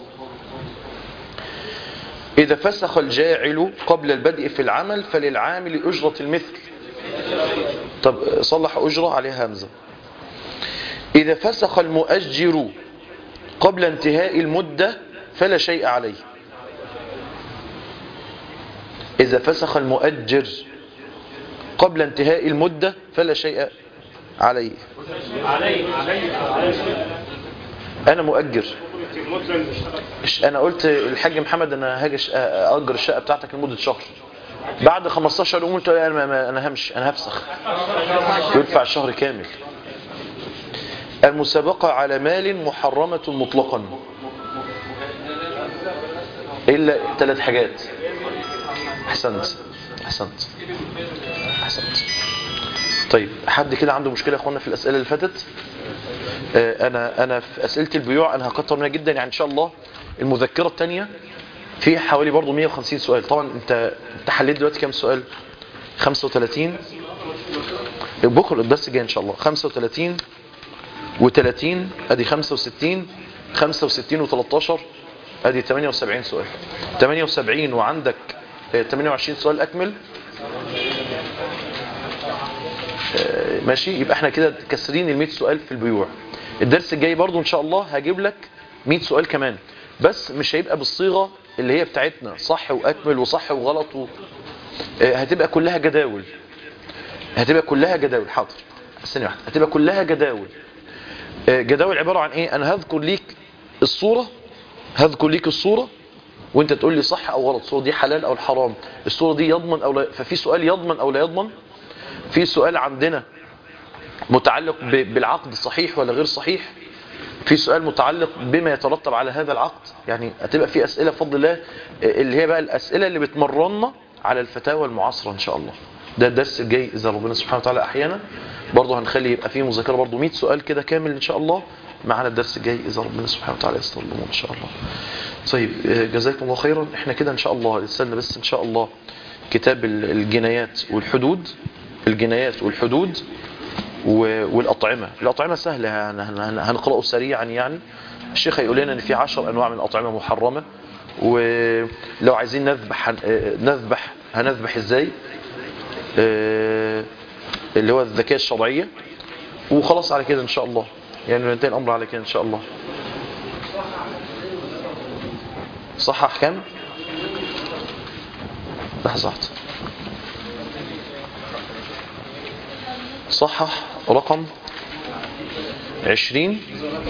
إذا فسخ الجاعل قبل البدء في العمل فللعامل أجرة المثل طب صلح أجرة عليها همزة إذا فسخ المؤجر قبل انتهاء المدة فلا شيء عليه إذا فسخ المؤجر قبل انتهاء المدة فلا شيء عليه علي علي علي أنا مؤجر مش أنا قلت الحاج محمد أنا هاجي أش- أأجر الشقة بتاعتك لمدة شهر بعد 15 يوم قلت له أنا, ما- ما- أنا همشي أنا هفسخ يدفع الشهر كامل المسابقة على مال محرمة مطلقا إلا ثلاث حاجات أحسنت أحسنت أحسنت طيب حد كده عنده مشكلة يا أخوانا في الأسئلة اللي فاتت آه، أنا أنا في أسئلة البيوع أنا هكتر منها جدا يعني إن شاء الله المذكرة الثانية فيها حوالي برضو 150 سؤال طبعا أنت أنت حليت دلوقتي كام سؤال 35 بكرة الدرس الجاي إن شاء الله 35 و30 ادي 65 65 و13 ادي 78 سؤال 78 وعندك آه، 28 سؤال اكمل آه، ماشي يبقى احنا كده كسرين ال 100 سؤال في البيوع الدرس الجاي برضو ان شاء الله هجيب لك 100 سؤال كمان بس مش هيبقى بالصيغه اللي هي بتاعتنا صح واكمل وصح وغلط و... آه، هتبقى كلها جداول هتبقى كلها جداول حاضر ثانيه واحده هتبقى كلها جداول آه، جداول عبارة عن ايه انا هذكر ليك الصورة هذكر ليك الصورة وانت تقول لي صح او غلط الصورة دي حلال او حرام الصورة دي يضمن او لا ففي سؤال يضمن او لا يضمن في سؤال عندنا متعلق ب- بالعقد صحيح ولا غير صحيح في سؤال متعلق بما يترتب على هذا العقد يعني هتبقى في اسئله بفضل الله آه، اللي هي بقى الاسئله اللي بتمرنا على الفتاوى المعاصره ان شاء الله ده الدرس الجاي اذا ربنا سبحانه وتعالى احيانا برضه هنخلي يبقى فيه مذاكره برضه 100 سؤال كده كامل ان شاء الله معانا الدرس الجاي اذا ربنا سبحانه وتعالى يستر لنا ان شاء الله طيب آه، جزاكم الله خيرا احنا كده ان شاء الله استنى بس ان شاء الله كتاب ال- الجنايات والحدود الجنايات والحدود و- والأطعمة الأطعمة سهلة هن- هن- هن- هنقرأه سريعا يعني الشيخ هيقول لنا ان في عشر أنواع من الأطعمة محرمة ولو عايزين نذبح هن- آه، نذبح هنذبح ازاي آه، اللي هو الذكاء الشرعية وخلاص على كده ان شاء الله يعني ينتهي الأمر على كده ان شاء الله صح أحكام لحظة واحدة. صحح رقم عشرين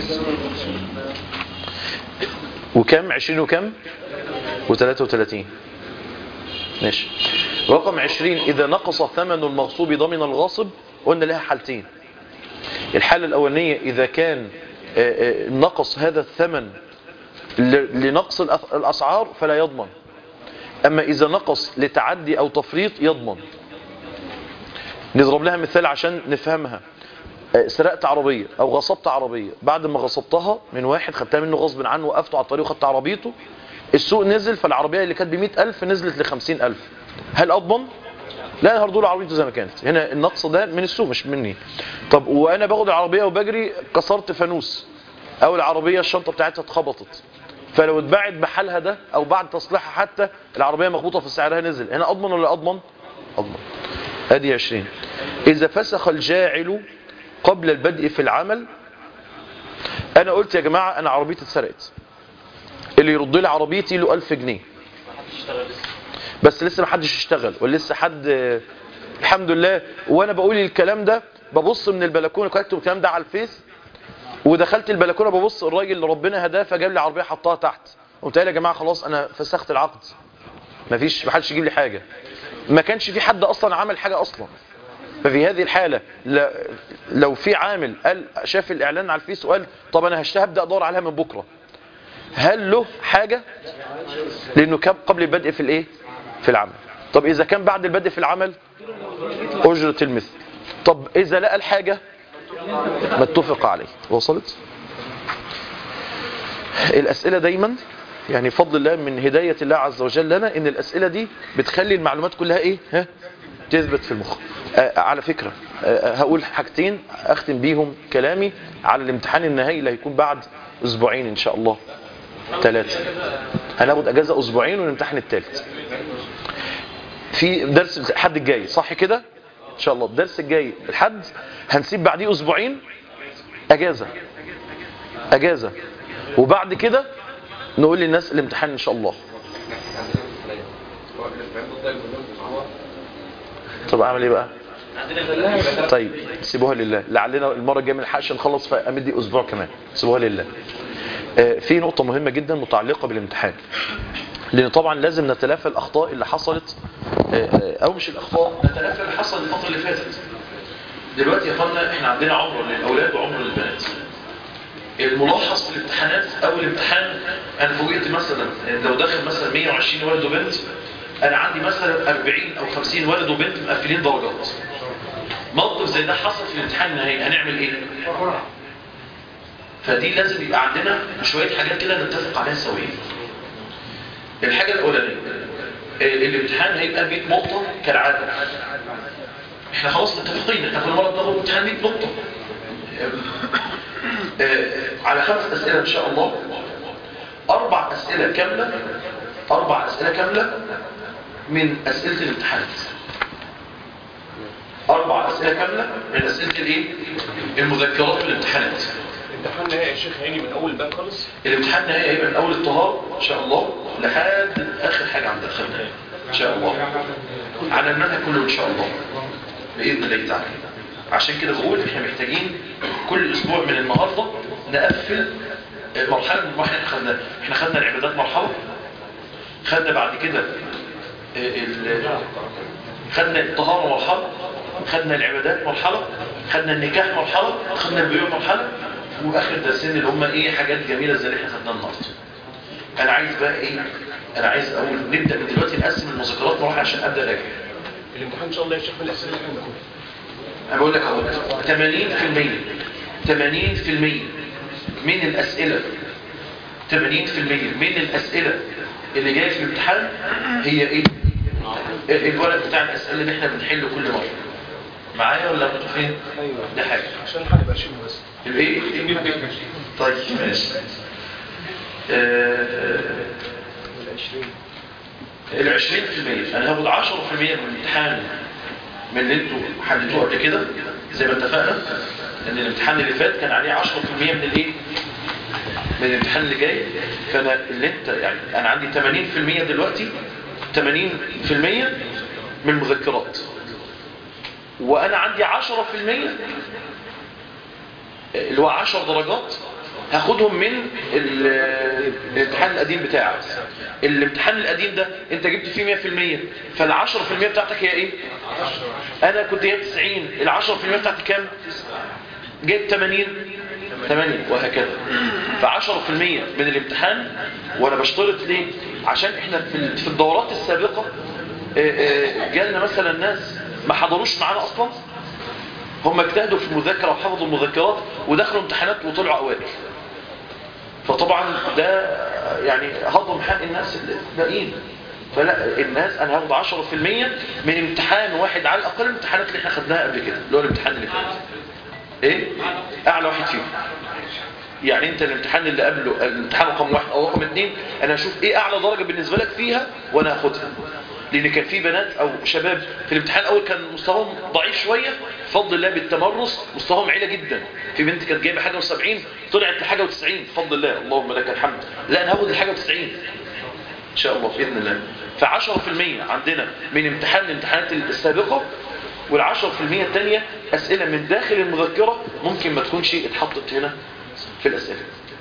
وكم عشرين وكم وثلاثة وثلاثين ماشي رقم عشرين إذا نقص ثمن المغصوب ضمن الغاصب قلنا لها حالتين الحالة الأولانية إذا كان آه، آه، نقص هذا الثمن ل- لنقص الأث- الأسعار فلا يضمن أما إذا نقص لتعدي أو تفريط يضمن نضرب لها مثال عشان نفهمها آه، سرقت عربية أو غصبت عربية بعد ما غصبتها من واحد خدتها منه غصب عنه وقفته على الطريق وخدت عربيته السوق نزل فالعربية اللي كانت بمئة ألف نزلت لخمسين ألف هل أضمن؟ لا انا هردوا له عربيته زي ما كانت هنا النقص ده من السوق مش مني طب وانا باخد العربيه وبجري كسرت فانوس او العربيه الشنطه بتاعتها اتخبطت فلو اتباعت بحالها ده او بعد تصليحها حتى العربيه مخبوطه في سعرها نزل هنا اضمن ولا اضمن اضمن ادي 20 اذا فسخ الجاعل قبل البدء في العمل انا قلت يا جماعه انا عربيتي اتسرقت اللي يرد لي عربيتي له 1000 جنيه بس لسه ما حدش اشتغل ولسه حد الحمد لله وانا بقول الكلام ده ببص من البلكونه كنت الكلام ده على الفيس ودخلت البلكونه ببص الراجل اللي ربنا هداه فجاب لي عربيه حطها تحت قلت له يا جماعه خلاص انا فسخت العقد مفيش محدش يجيب لي حاجه ما كانش في حد اصلا عمل حاجه اصلا ففي هذه الحاله ل- لو في عامل قال شاف الاعلان على الفيس وقال طب انا هشتهي ابدا ادور عليها من بكره هل له حاجه لانه كان قبل البدء في الايه في العمل طب اذا كان بعد البدء في العمل اجره المثل طب اذا لقى الحاجه ما اتفق عليه وصلت الاسئله دايما يعني فضل الله من هدايه الله عز وجل لنا ان الاسئله دي بتخلي المعلومات كلها ايه ها تثبت في المخ آه على فكره آه هقول حاجتين اختم بيهم كلامي على الامتحان النهائي اللي هيكون بعد اسبوعين ان شاء الله ثلاثه هناخد اجازه اسبوعين ونمتحن الثالث في درس الحد الجاي صح كده ان شاء الله الدرس الجاي الحد هنسيب بعديه اسبوعين اجازه اجازه وبعد كده نقول للناس الامتحان ان شاء الله طب اعمل ايه بقى طيب سيبوها لله لعلنا المره الجايه ما نلحقش نخلص فامدي اسبوع كمان سيبوها لله آه، في نقطه مهمه جدا متعلقه بالامتحان لان طبعا لازم نتلافى الاخطاء اللي حصلت آه، آه، او مش الاخطاء نتلافى اللي حصل الفتره اللي فاتت دلوقتي يا اخوانا احنا عندنا عمر للاولاد وعمر للبنات الملاحظ في الامتحانات او الامتحان انا فوجئت مثلا لو داخل مثلا 120 ولد وبنت انا عندي مثلا 40 او 50 ولد وبنت مقفلين درجات موقف زي ده حصل في الامتحان النهائي هنعمل ايه فدي لازم يبقى عندنا شويه حاجات كده نتفق عليها سويا الحاجه الاولانيه آه، الامتحان هيبقى 100 نقطه كالعاده احنا خلاص متفقين احنا كل مره بناخد امتحان 100 نقطه آه، على خمس اسئله ان شاء الله اربع اسئله كامله اربع اسئله كامله من اسئله الامتحانات اربع اسئله كامله من اسئله الايه المذكرات والامتحانات الامتحان نهائي يا شيخ هيجي من اول باب خالص الامتحان النهائي هيبقى من اول الطهاره ان شاء الله لحد اخر حاجه عند اخرنا ان شاء الله على المنهج كله ان شاء الله باذن الله تعالى عشان كده بقول احنا محتاجين كل اسبوع من النهارده نقفل مرحله من المراحل اللي احنا خدناها احنا خدنا العبادات مرحله خدنا بعد كده ال- خدنا الطهاره مرحله خدنا العبادات مرحله خدنا النكاح مرحله خدنا البيوع مرحله واخر درسين اللي هم ايه حاجات جميله زي اللي احنا خدناها النهارده انا عايز بقى ايه انا عايز اقول نبدا من دلوقتي نقسم المذكرات مراحل عشان ابدا اراجع الامتحان ان شاء الله يا شيخ من الاسئله اللي احنا بناخدها انا بقول لك اهو 80% 80% من الاسئله 80% من الاسئله اللي جايه في الامتحان هي ايه الورق بتاع الاسئله اللي احنا بنحله كل مره معايا ولا انتوا فين ده حاجه عشان الحل يبقى شيء بس الايه طيب ماشي آه، ال 20% انا هاخد 10% من الامتحان من اللي انتوا حليتوه قبل كده زي ما اتفقنا ان الامتحان اللي فات كان عليه 10% من الايه من الامتحان اللي جاي فانا اللي انت يعني انا عندي 80% دلوقتي 80% من المذكرات وانا عندي 10% اللي هو 10 درجات هاخدهم من ال- الامتحان القديم بتاعك الامتحان القديم ده انت جبت فيه 100% فال 10% بتاعتك هي ايه انا كنت جايب 90 ال 10% بتاعتي كام جايب 80 80 وهكذا ف 10% من الامتحان وانا بشترط ليه عشان احنا في ال- في الدورات السابقه آه، آه، جالنا مثلا ناس ما حضروش معانا اصلا هم اجتهدوا في المذاكره وحفظوا المذكرات ودخلوا امتحانات وطلعوا اوائل فطبعا ده يعني هضم حق الناس الباقيين فلا الناس انا هاخد 10% من امتحان واحد على الاقل الامتحانات اللي احنا خدناها قبل كده اللي هو الامتحان اللي فات ايه اعلى واحد فيهم يعني انت الامتحان اللي قبله الامتحان رقم واحد او رقم اتنين انا هشوف ايه اعلى درجة بالنسبة لك فيها وانا هاخدها لان كان في بنات او شباب في الامتحان الاول كان مستواهم ضعيف شوية بفضل الله بالتمرس مستواهم عالي جدا في بنت كانت جايبه حاجه و70 طلعت لحاجه و90 بفضل الله اللهم لك الحمد لا انا هاخد الحاجه و90 ان شاء الله باذن الله ف10% عندنا من امتحان الامتحانات السابقه وال10% الثانيه اسئله من داخل المذكره ممكن ما تكونش اتحطت هنا في الاسئله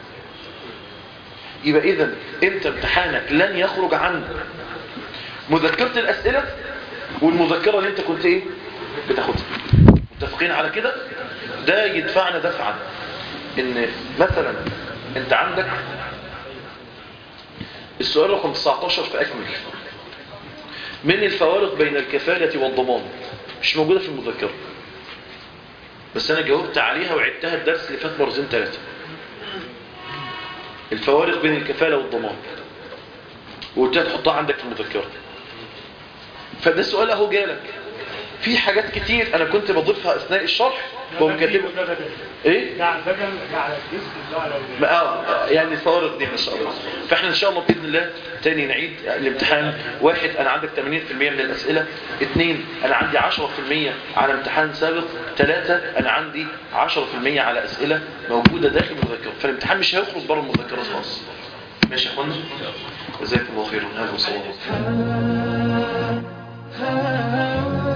يبقى اذا انت امتحانك لن يخرج عن مذكره الاسئله والمذكره اللي انت كنت ايه بتاخدها متفقين على كده ده يدفعنا دفعا ان مثلا انت عندك السؤال رقم 19 في اكمل من الفوارق بين الكفالة والضمان مش موجودة في المذكرة بس انا جاوبت عليها وعدتها الدرس اللي فات مرتين ثلاثة الفوارق بين الكفالة والضمان وقلت لها تحطها عندك في المذكرة فده سؤال اهو جالك في حاجات كتير انا كنت بضيفها اثناء الشرح وهم كاتبها ده بدل ايه ده بدل ده على الجسم ده على ال- ما- اه يعني الفوارق دي ان شاء الله فاحنا ان شاء الله باذن الله تاني نعيد الامتحان واحد انا عندك 80% من الاسئله اثنين انا عندي 10% على امتحان سابق ثلاثة انا عندي 10% على اسئله موجوده داخل المذكره فالامتحان مش هيخرج بره المذكره خالص ماشي يا اخوانا جزاكم الله خيرا هذا وصلى الله عليه وسلم. ha ha